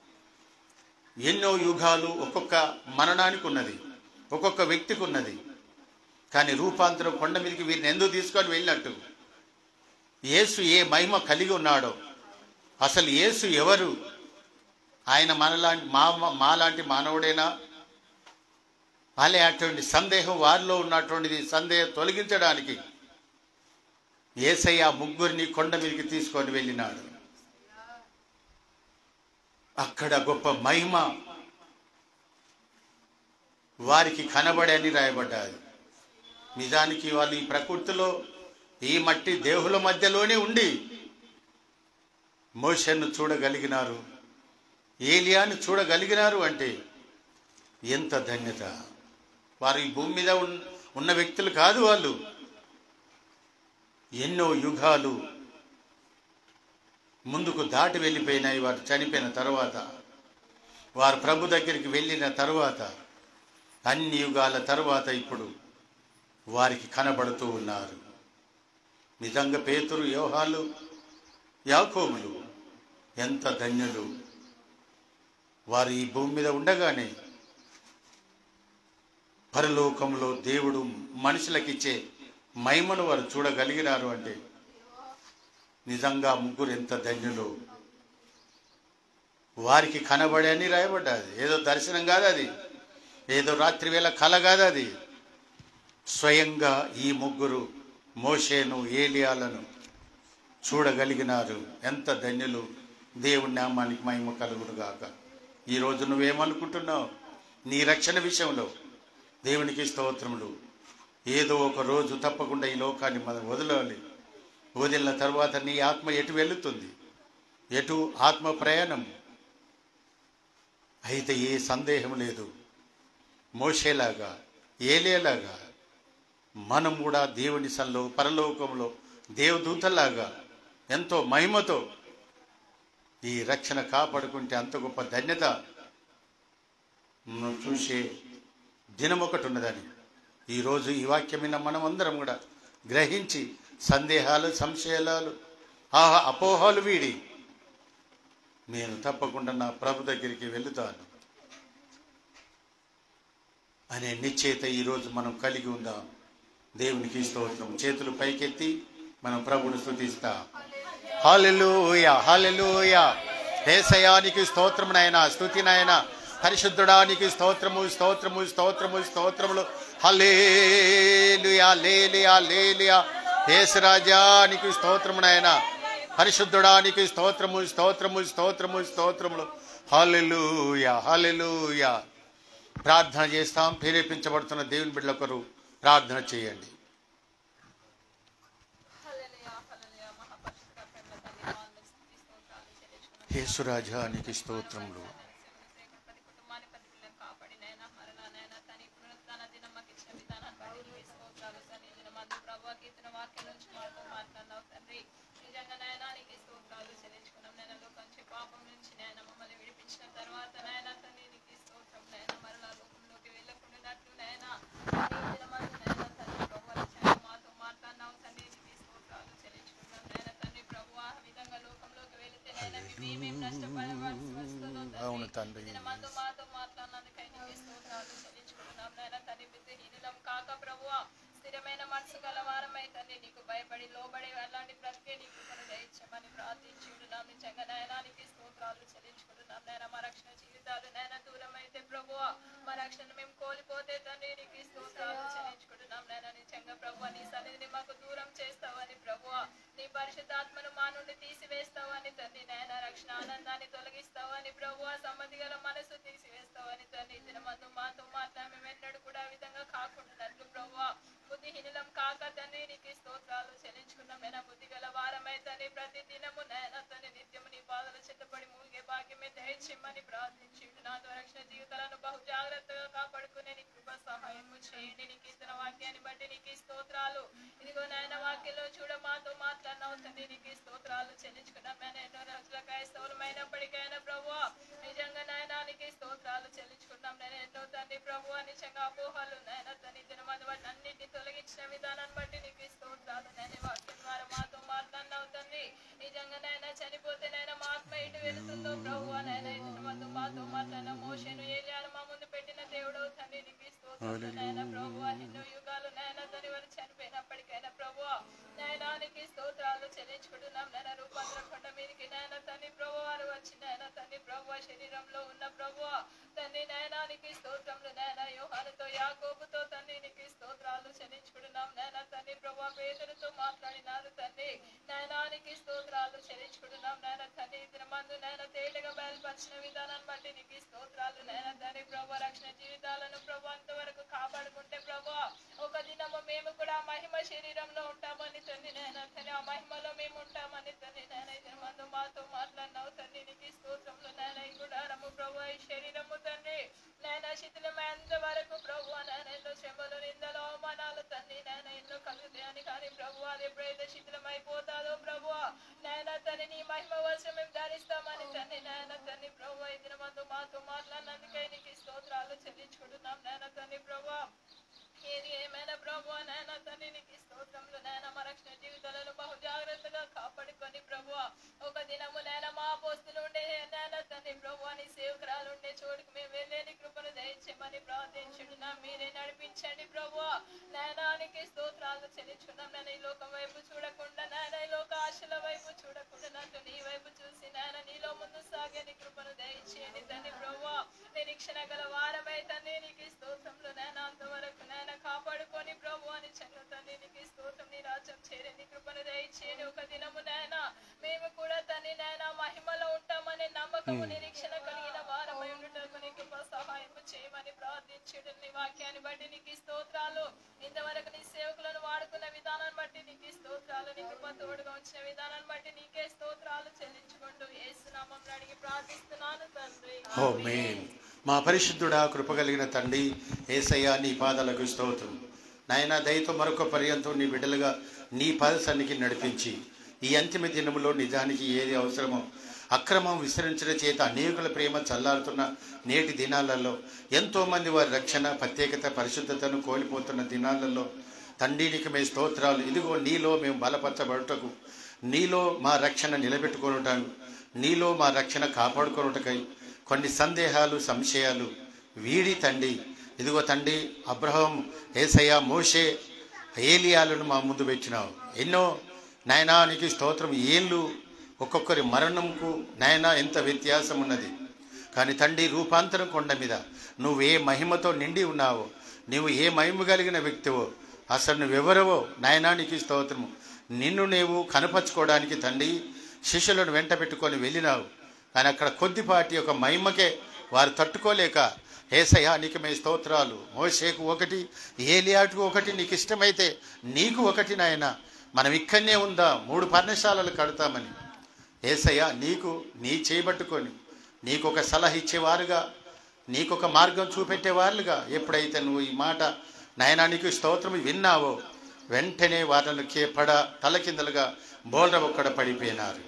Speaker 4: ఎన్నో యుగాలు ఒక్కొక్క మరణానికి ఉన్నది ఒక్కొక్క వ్యక్తికి ఉన్నది కానీ రూపాంతరం కొండ మీదకి వీరిని ఎందుకు తీసుకొని వెళ్ళినట్టు యేసు ఏ మహిమ కలిగి ఉన్నాడో అసలు యేసు ఎవరు ఆయన మనలాంటి మా మాలాంటి మానవుడేనా అలే అటువంటి సందేహం వారిలో ఉన్నటువంటిది సందేహం తొలగించడానికి ఏసయ్య ముగ్గురిని కొండ మీదకి తీసుకొని వెళ్ళినాడు అక్కడ గొప్ప మహిమ వారికి కనబడని రాయబడ్డాది నిజానికి వాళ్ళు ఈ ప్రకృతిలో ఈ మట్టి దేహుల మధ్యలోనే ఉండి మోషన్ను చూడగలిగినారు ఏలియాను చూడగలిగినారు అంటే ఎంత ధన్యత వారు ఈ భూమి మీద ఉన్- ఉన్న వ్యక్తులు కాదు వాళ్ళు ఎన్నో యుగాలు ముందుకు దాటి వెళ్ళిపోయినాయి వారు చనిపోయిన తర్వాత వారు ప్రభు దగ్గరికి వెళ్ళిన తర్వాత అన్ని యుగాల తర్వాత ఇప్పుడు వారికి కనబడుతూ ఉన్నారు నిజంగా పేతురు యోహాలు యాకోబులు ఎంత ధన్యులు వారు ఈ భూమి మీద ఉండగానే పరలోకంలో దేవుడు మనుషులకిచ్చే మహిమను వారు చూడగలిగినారు అంటే నిజంగా ముగ్గురు ఎంత ధన్యులు వారికి కనబడే అని రాయబడ్డది ఏదో దర్శనం కాదు అది ఏదో రాత్రి వేళ కల కాదు అది స్వయంగా ఈ ముగ్గురు మోషేను ఏలియాలను చూడగలిగినారు ఎంత ధన్యులు దేవుని నామానికి మహిమ కలుగును గాక ఈరోజు నువ్వేమనుకుంటున్నావు నీ రక్షణ విషయంలో దేవునికి స్తోత్రములు ఏదో ఒక రోజు తప్పకుండా ఈ లోకాన్ని మనం వదలాలి వదిలిన తర్వాత నీ ఆత్మ ఎటు వెళుతుంది ఎటు ఆత్మ ప్రయాణం అయితే ఏ సందేహం లేదు మోసేలాగా ఏలేలాగా మనం కూడా దేవుని సన్లో పరలోకంలో దేవదూతలాగా ఎంతో మహిమతో ఈ రక్షణ కాపాడుకుంటే అంత గొప్ప ధన్యత మనం చూసే దినం ఒకటి ఉన్నదని ఈరోజు ఈ వాక్యమైన మనం అందరం కూడా గ్రహించి సందేహాలు సంశయాలు ఆహా అపోహాలు వీడి నేను తప్పకుండా నా ప్రభు దగ్గరికి వెళుతాను అనే నిశ్చయిత ఈరోజు మనం కలిగి ఉందాం దేవునికి స్తోత్రం చేతులు పైకెత్తి మనం ప్రభుని స్తుతిస్తా హాలెలూయ హాలెలూయ దేశయానికి స్తోత్రము నాయన స్తుతి నాయన పరిశుద్ధుడానికి స్తోత్రము స్తోత్రము స్తోత్రము స్తోత్రములు హల్లేలుయా లేలియా లేలియా దేశరాజానికి స్తోత్రము నాయన పరిశుద్ధుడానికి స్తోత్రము స్తోత్రము స్తోత్రము స్తోత్రములు హాలెలూయా హాలెలూయా ప్రార్థన చేస్తాం ప్రేరేపించబడుతున్న దేవుని బిడ్డలొకరు ప్రార్థన చేయండి యేసురాజానికి స్తోత్రములు
Speaker 5: పాపం నుంచి నేను మమ్మల్ని విడిపించిన తర్వాత నాయన తండ్రి నీకు స్తోత్రం నాయన మరలా లోకంలోకి వెళ్ళకుండానట్లు నాయన ఈ దినమందు నాయన తండ్రి ప్రభు వచ్చాను మాతో మాట్లాడినావు తండ్రి నీకు స్తోత్రాలు చెల్లించుకుంటాం నాయన తండ్రి ప్రభు ఆ విధంగా లోకంలోకి వెళితే నాయన మేమేం నష్టపడవలసి వస్తుందో
Speaker 4: అవును తండ్రి.
Speaker 5: దినమందు మాతో మాట్లాడినందుకై నీకు స్తోత్రాలు చెల్లించుకుంటున్నాం నాయన తండ్రి బుద్ధిహీనులం కాక ప్రభువా స్థిరమైన మనసు గల వారమై తండ్రి నీకు భయపడి లోబడి అలాంటి బ్రతికే నీకు కృపను దయచేయమని ప్రార్థించి ఉంటున్నాం నిజంగా నయనానికి స్తోత్రాలు చెల్లించుకుంటున్నాం నాయన మా రక్షణ జీవితాలు నాయన దూరం అయితే ప్రభువ మా రక్షణ మేము కోల్పోతే తండ్రి నీకు స్తోత్రాలు చెల్లించుకుంటున్నాం నాయన నిజంగా ప్రభు నీ సన్నిధిని మాకు దూరం చేస్తావని ప్రభువ నీ పరిశుద్ధాత్మను మా నుండి తీసివేస్తావని తండ్రి నాయన రక్షణ ఆనందాన్ని తొలగిస్తావని ప్రభు సమ్మతి గల మనసు తీసివేస్తావని తండ్రి దినమందు మాతో మాట్లాడి మేము ఎన్నడూ కూడా ఆ విధంగా కాకుండా ప్రభు బుద్ధిహీనులం కాక తండ్రి నీకు స్తోత్రాలు చెల్లించుకున్నాం నేను బుద్ధి గల వారమై తండ్రి ప్రతి దినము నేను తండ్రి నిత్యము నీ పాదల చెత్తపడి మూలిగే భాగ్యమే దయచేయమని ప్రార్థించి నాతో రక్షణ జీవితాలను బహు జాగ్రత్తగా కాపాడుకునే నీ కృప సహాయము చేయండి నీకు ఇస్తున్న వాక్యాన్ని బట్టి నీకు స్తోత్రాలు ఇదిగో నాయన వాక్యంలో చూడ మాతో మాట్లాడినావు తండ్రి నీకు స్తోత్రాలు చెల్లించుకున్నాం నేను ఎన్నో రోజుల క్రైస్తవులమైనప్పటికైనా ప్రభు నిజంగా నాయనానికి స్తోత్రాలు చెల్లించుకున్నాం నేను ఎన్నో తండ్రి ప్రభు నిజంగా అపోహలు నాయన తండ్రి దినమందు వాటిని అన్నింటినీ తొలగించిన విధానాన్ని బట్టి నీకు స్తోత్రాలు నేను ఈ వాక్యం ద్వారా మాతో మాట్లాడినావు తండ్రి నిజంగా నాయన చనిపోతే నాయన మా ఆత్మ ఎటు వెళుతుందో ప్రభు నాయన ఈ దినమందు మాతో మాట్లాడిన మోషను ఏలియాను మా ముందు పెట్టిన దేవుడు తండ్రి నీకు స్తోత్రాలు నాయన ప్రభు ఎన్నో యుగాలు నాయన తండ్రి వారు చనిపోయినప్పటికైనా ప్రభు నాయనానికి స్తోత్రాలు చెల్లించుకుంటున్నాం నాయన రూపాంతర కొండ మీదకి నాయన తండ్రి ప్రభు వారు వచ్చి నాయన తండ్రి ప్రభు శరీరంలో ఉన్న ప్రభు తండ్రి నయనానికి స్తోత్రములు నాయన యోహానుతో యాకోబుతో తండ్రి నీకు స్తోత్రాలు చెల్లించుకుంటున్నాం నాయన తండ్రి ప్రభు పేదలతో మాట్లాడినారు తండ్రి నయనానికి స్తోత్రాలు చెల్లించుకుంటున్నాం నాయన తండ్రి దినమందు నాయన తేలిగా బయలుపరిచిన విధానాన్ని బట్టి నీకు స్తోత్రాలు నాయన తండ్రి ప్రభు రక్షణ జీవితాలను ప్రభు అంతవరకు కాపాడుకుంటే ప్రభు ఒక దినము మేము కూడా మహిమ శరీరంలో ఉంటామని తండ్రి నాయన తండ్రి ఆ మహిమలో మేము ఉంటామని తండ్రి నాయన ఈ దినమందు మాతో మాట్లాడినావు తండ్రి నీకు స్తోత్రములు నాయన ఈ గుడారము ప్రభు ఈ శరీరము తండ్రి నాయన శిథిలమైనంత వరకు ప్రభు నాయన ఎన్నో శ్రమలు నిందలు అవమానాలు తండ్రి నాయన ఎన్నో కలుగుతాయని కానీ ప్రభు అది ఎప్పుడైతే శిథిలమైపోతాదో ప్రభు నాయన తండ్రి నీ మహిమ వర్షం మేము ధరిస్తామని తండ్రి నాయన తండ్రి ప్రభు ఈ దినమందు మాతో మాట్లాడినందుకే నీకు స్తోత్రాలు చెల్లించుకుంటున్నాం నాయన తండ్రి ప్రభు ఏది ఏమైనా ప్రభు నాయన తండ్రి నీకు స్తోత్రములు నాయన మా రక్షణ జీవితాలను బహు జాగ్రత్తగా కాపాడుకొని ప్రభు ఒక దినము నాయన మా పోస్తులు ఉండే నాయన తండ్రి ప్రభు నీ సేవకురాలు ఉండే చోటుకు మేము వెళ్ళేని కృపను దయచేయమని దయచేయమని ప్రార్థించున్నా మీరే నడిపించండి ప్రభు నయనానికి స్తోత్రాలు చెల్లించున్నాం నేను ఈ లోకం వైపు చూడకుండా నాయన ఈ లోక ఆశల వైపు చూడకుండా నన్ను నీ వైపు చూసి నాయన నీలో ముందు సాగే నీ కృపను దయచేయండి తండ్రి ప్రభు నిరీక్షణ గల వారమై తండ్రి నీకు ఈ స్తోత్రంలో నాయన అంతవరకు నాయన కాపాడుకొని ప్రభు అని చెన్ను తండ్రి నీకు ఈ స్తోత్రం నీ రాజ్యం చేరే నీ కృపను దయచేయండి ఒక దినము నాయన మేము కూడా తండ్రి నాయన మహిమలో ఉంటామనే నమ్మకము నిరీక్షణ కలిగిన వారమై ఉండటకు నీ కృప సహాయం చేయమని ప్రార్థించడం నీ వాక్యాన్ని బట్టి నీకు ఈ స్తోత్రాలు ఇంతవరకు నీ సేవకులను వాడుకున్న విధానాన్ని బట్టి నీకు ఈ స్తోత్రాలు నీ కృప తోడుగా వచ్చిన విధానాన్ని బట్టి నీకే స్తోత్రాలు చెల్లించుకుంటూ ఏసునామం అడిగి ప్రార్థిస్తున్నాను తండ్రి
Speaker 4: ఓ మేన్ మా పరిశుద్ధుడా కృప కలిగిన తండ్రి ఏసయ్య నీ పాదాలకు స్తోత్రం నాయన దయతో మరొక పర్యంతం నీ బిడ్డలుగా నీ పాదసన్నికి నడిపించి ఈ అంతిమ దినములో నిజానికి ఏది అవసరమో అక్రమం విస్తరించడం చేత అనేకుల ప్రేమ చల్లారుతున్న నేటి దినాలలో ఎంతోమంది వారి రక్షణ ప్రత్యేకత పరిశుద్ధతను కోల్పోతున్న దినాలలో తండ్రికి మే స్తోత్రాలు ఇదిగో నీలో మేము బలపరచబడుటకు నీలో మా రక్షణ నిలబెట్టుకొనుటాను నీలో మా రక్షణ కాపాడుకొనుటకై కొన్ని సందేహాలు సంశయాలు వీడి తండ్రి ఇదిగో తండ్రి అబ్రహం ఏసయ్య మోషే ఏలియాలను మా ముందు పెట్టినావు ఎన్నో నయనానికి స్తోత్రం ఏళ్ళు ఒక్కొక్కరి మరణంకు నాయన ఎంత వ్యత్యాసం ఉన్నది కానీ తండ్రి రూపాంతరం కొండ మీద నువ్వు ఏ మహిమతో నిండి ఉన్నావో నువ్వు ఏ మహిమ కలిగిన వ్యక్తివో అసలు నువ్వెవరవో నాయనానికి స్తోత్రము నిన్ను నీవు కనపరుచుకోవడానికి తండ్రి శిష్యులను వెంట పెట్టుకొని వెళ్ళినావు కానీ అక్కడ కొద్దిపాటి ఒక మహిమకే వారు తట్టుకోలేక ఏసయ్యా నీకు మే స్తోత్రాలు మోషేకు ఒకటి ఏలియాటుకు ఒకటి నీకు ఇష్టమైతే నీకు ఒకటి నాయన మనం ఇక్కడనే ఉందా మూడు పర్ణశాలలు కడతామని ఏసయ్య నీకు నీ చేయబట్టుకొని నీకు ఒక సలహా ఇచ్చేవారుగా నీకు ఒక మార్గం చూపెట్టేవారుగా ఎప్పుడైతే నువ్వు ఈ మాట నయనానికి స్తోత్రం విన్నావో వెంటనే వాళ్ళను కేపడ తలకిందలుగా బోల్ర ఒక్కడ పడిపోయినారు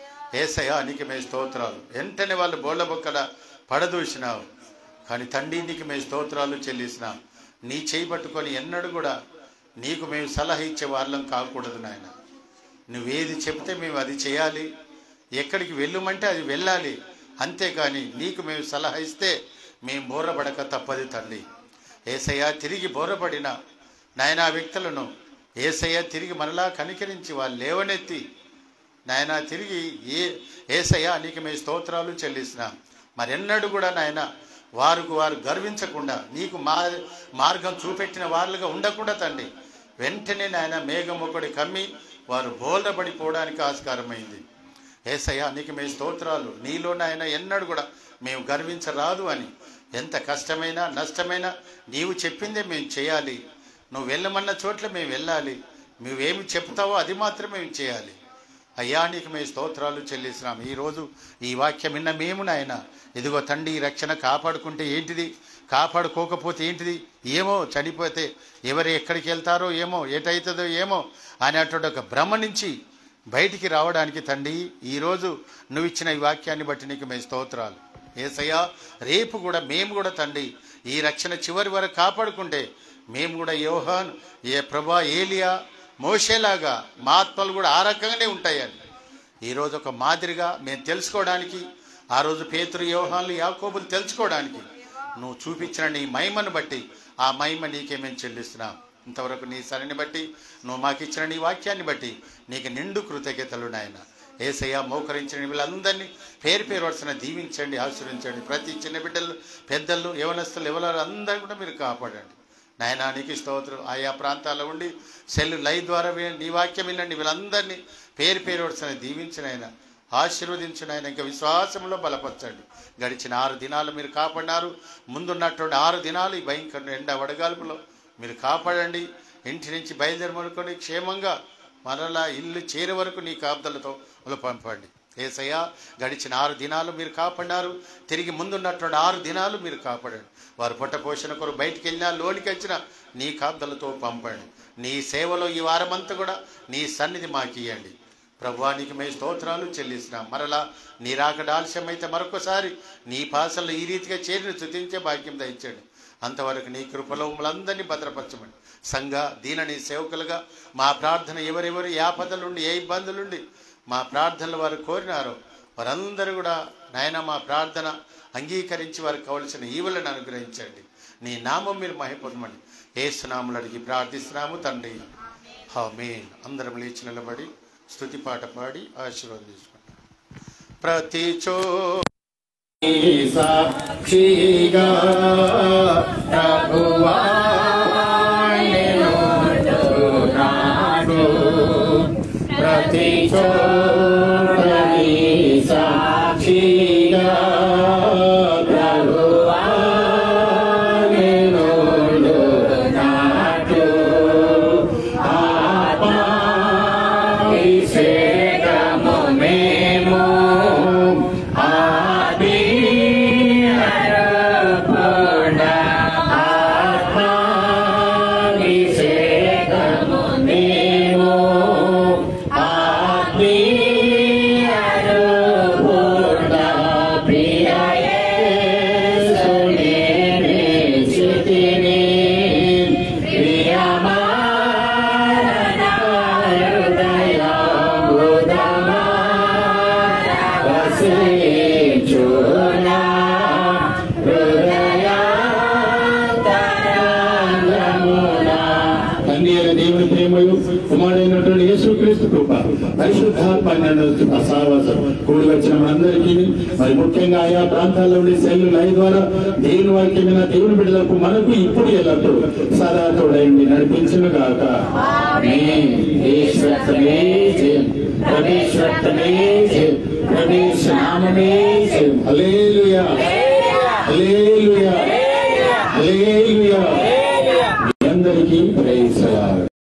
Speaker 4: ఏసయ్య నీకు మే స్తోత్రాలు వెంటనే వాళ్ళు బోళ్ళ బొక్కడ పడదూసినావు కానీ తండ్రి నీకు మేము స్తోత్రాలు చెల్లిసినాం నీ చేయి పట్టుకొని ఎన్నడూ కూడా నీకు మేము సలహా ఇచ్చే వాళ్ళం కాకూడదు నాయన నువ్వేది చెప్తే మేము అది చేయాలి ఎక్కడికి వెళ్ళమంటే అది వెళ్ళాలి అంతేకాని నీకు మేము సలహా ఇస్తే మేము బోరపడక తప్పదు తండ్రి ఏసయ్య తిరిగి బోరపడిన నాయన వ్యక్తులను ఏసయ్య తిరిగి మనలా కనికరించి వాళ్ళు లేవనెత్తి నాయన తిరిగి ఏ ఏసయ్య నీకు మేము స్తోత్రాలు చెల్లిస్తున్నాం మరెన్నడూ కూడా నాయన వారికి వారు గర్వించకుండా నీకు మా మార్గం చూపెట్టిన వాళ్ళుగా ఉండకుండా తండ్రి వెంటనే నాయన మేఘం ఒకటి కమ్మి వారు బోల్రబడిపోవడానికి ఆస్కారమైంది ఏసయ్య నీకు మేము స్తోత్రాలు నీలో నాయన ఎన్నడూ కూడా మేము గర్వించరాదు అని ఎంత కష్టమైనా నష్టమైనా నీవు చెప్పిందే మేము చేయాలి నువ్వు వెళ్ళమన్న చోట్ల మేము వెళ్ళాలి నువ్వేమి చెప్తావో అది మాత్రమే మేము చేయాలి అయ్యా నీకు మేము స్తోత్రాలు చెల్లిస్తున్నాం ఈరోజు ఈ వాక్యం విన్న మేము నాయన ఇదిగో తండ్రి ఈ రక్షణ కాపాడుకుంటే ఏంటిది కాపాడుకోకపోతే ఏంటిది ఏమో చనిపోతే ఎవరు ఎక్కడికి వెళ్తారో ఏమో ఏటవుతుందో ఏమో అనేటువంటి ఒక భ్రమ నుంచి బయటికి రావడానికి తండ్రి ఈరోజు నువ్వు ఇచ్చిన ఈ వాక్యాన్ని బట్టి నీకు మేము స్తోత్రాలు ఏసయ్యా రేపు కూడా మేము కూడా తండ్రి ఈ రక్షణ చివరి వరకు కాపాడుకుంటే మేము కూడా యోహాన్ ఏ ప్రభా ఏలియా మోషేలాగా మా ఆత్మలు కూడా ఆ రకంగానే ఉంటాయని ఈరోజు ఒక మాదిరిగా మేము తెలుసుకోవడానికి ఆ రోజు పేతురు యోహాన్లు యాకోబులు తెలుసుకోవడానికి నువ్వు చూపించిన నీ మహిమను బట్టి ఆ మహిమ నీకే మేము చెల్లిస్తున్నాం ఇంతవరకు నీ సరిని బట్టి నువ్వు మాకు ఇచ్చిన నీ వాక్యాన్ని బట్టి నీకు నిండు కృతజ్ఞతలు నాయన ఏసయ్య మోకరించిన వీళ్ళందరినీ పేరు పేరు వరుసన దీవించండి ఆశ్రయించండి ప్రతి చిన్న బిడ్డలు పెద్దలు యవనస్తులు ఎవరు అందరూ కూడా మీరు కాపాడండి నాయనానికి స్తోత్రం ఆయా ప్రాంతాల్లో ఉండి సెల్ లైవ్ ద్వారా వీ- నీ వాక్యం వినండి వీళ్ళందరినీ పేరు పేరు వరుసన దీవించిన ఆయన ఆశీర్వదించిన ఆయన ఇంకా విశ్వాసంలో బలపరచండి గడిచిన ఆరు దినాలు మీరు కాపాడినారు ముందున్నటువంటి ఆరు దినాలు ఈ భయంకర ఎండ వడగాల్పులో మీరు కాపాడండి ఇంటి నుంచి బయలుదేరమనుకొని క్షేమంగా మరలా ఇల్లు చేరే వరకు నీ కాపుదలతో పంపండి ఏసయ్య గడిచిన ఆరు దినాలు మీరు కాపాడారు తిరిగి ముందున్నటువంటి ఆరు దినాలు మీరు కాపాడండి వారు పొట్ట పోషణ కొరకు బయటికి వెళ్ళినా లోనికి వచ్చినా నీ కాపుదలతో పంపండి నీ సేవలో ఈ వారమంతా కూడా నీ సన్నిధి మాకు ఇవ్వండి ప్రభువానికి మేము స్తోత్రాలు చెల్లిస్తున్నాం మరలా నీ రాకడ ఆలస్యమైతే మరొకసారి నీ పాసల్లో ఈ రీతిగా చేరిని చుతించే భాగ్యం దయచండి అంతవరకు నీ కృపలో మమ్మల్ని భద్రపరచమని సంఘ దీనని సేవకులుగా మా ప్రార్థన ఎవరెవరు ఏ ఆపదలుండి ఏ ఇబ్బందులుండి మా ప్రార్థనలు వారు కోరినారో వారందరూ కూడా నాయన మా ప్రార్థన అంగీకరించి వారికి కావలసిన ఈవులను అనుగ్రహించండి నీ నామం మీరు మహిపొందమని ఏ స్నాములు అడిగి ప్రార్థిస్తున్నాము తండ్రి హమేన్ అందరం లేచి నిలబడి స్తుతి పాట పాడి ఆశీర్వాదం తీసుకుంటాం ప్రతి చో
Speaker 1: సాక్షిగా ప్రభువా నిన్ను నాడు ప్రతి చోటని సాక్షిగా ప్రభువా నిన్ను నాడు ఆపాభిషేకము మేము ఆది అరపుడ ఆత్మాభిషేకము మేము ఆది అరపుడ ప్రియ యేసుని నిశ్చితిని ప్రియమాన హృదయముదమా వసించునా హృదయాంతరంగమునా తండ్రి అయిన దేవుని ప్రేమయు కుమారుడైనటువంటి యేసుక్రీస్తు కృప పరిశుద్ధాత్మ సావాసం కూడి వచ్చిన మనందరికీ మరి ముఖ్యంగా ఆయా ప్రాంతాల్లో ఉండే శైలు లయ ద్వారా దేవుని వాక్యమైన దేవుని బిడ్డలకు మనకు ఇప్పుడు ఎల్లప్పుడు సదా తోడైంది నడిపించును గాక ఆమేన్. ఈశ్వరత్వమే జయం. ప్రవేశ్వరత్వమే జయం. ప్రవేశ నామమే జయం. హల్లెలూయా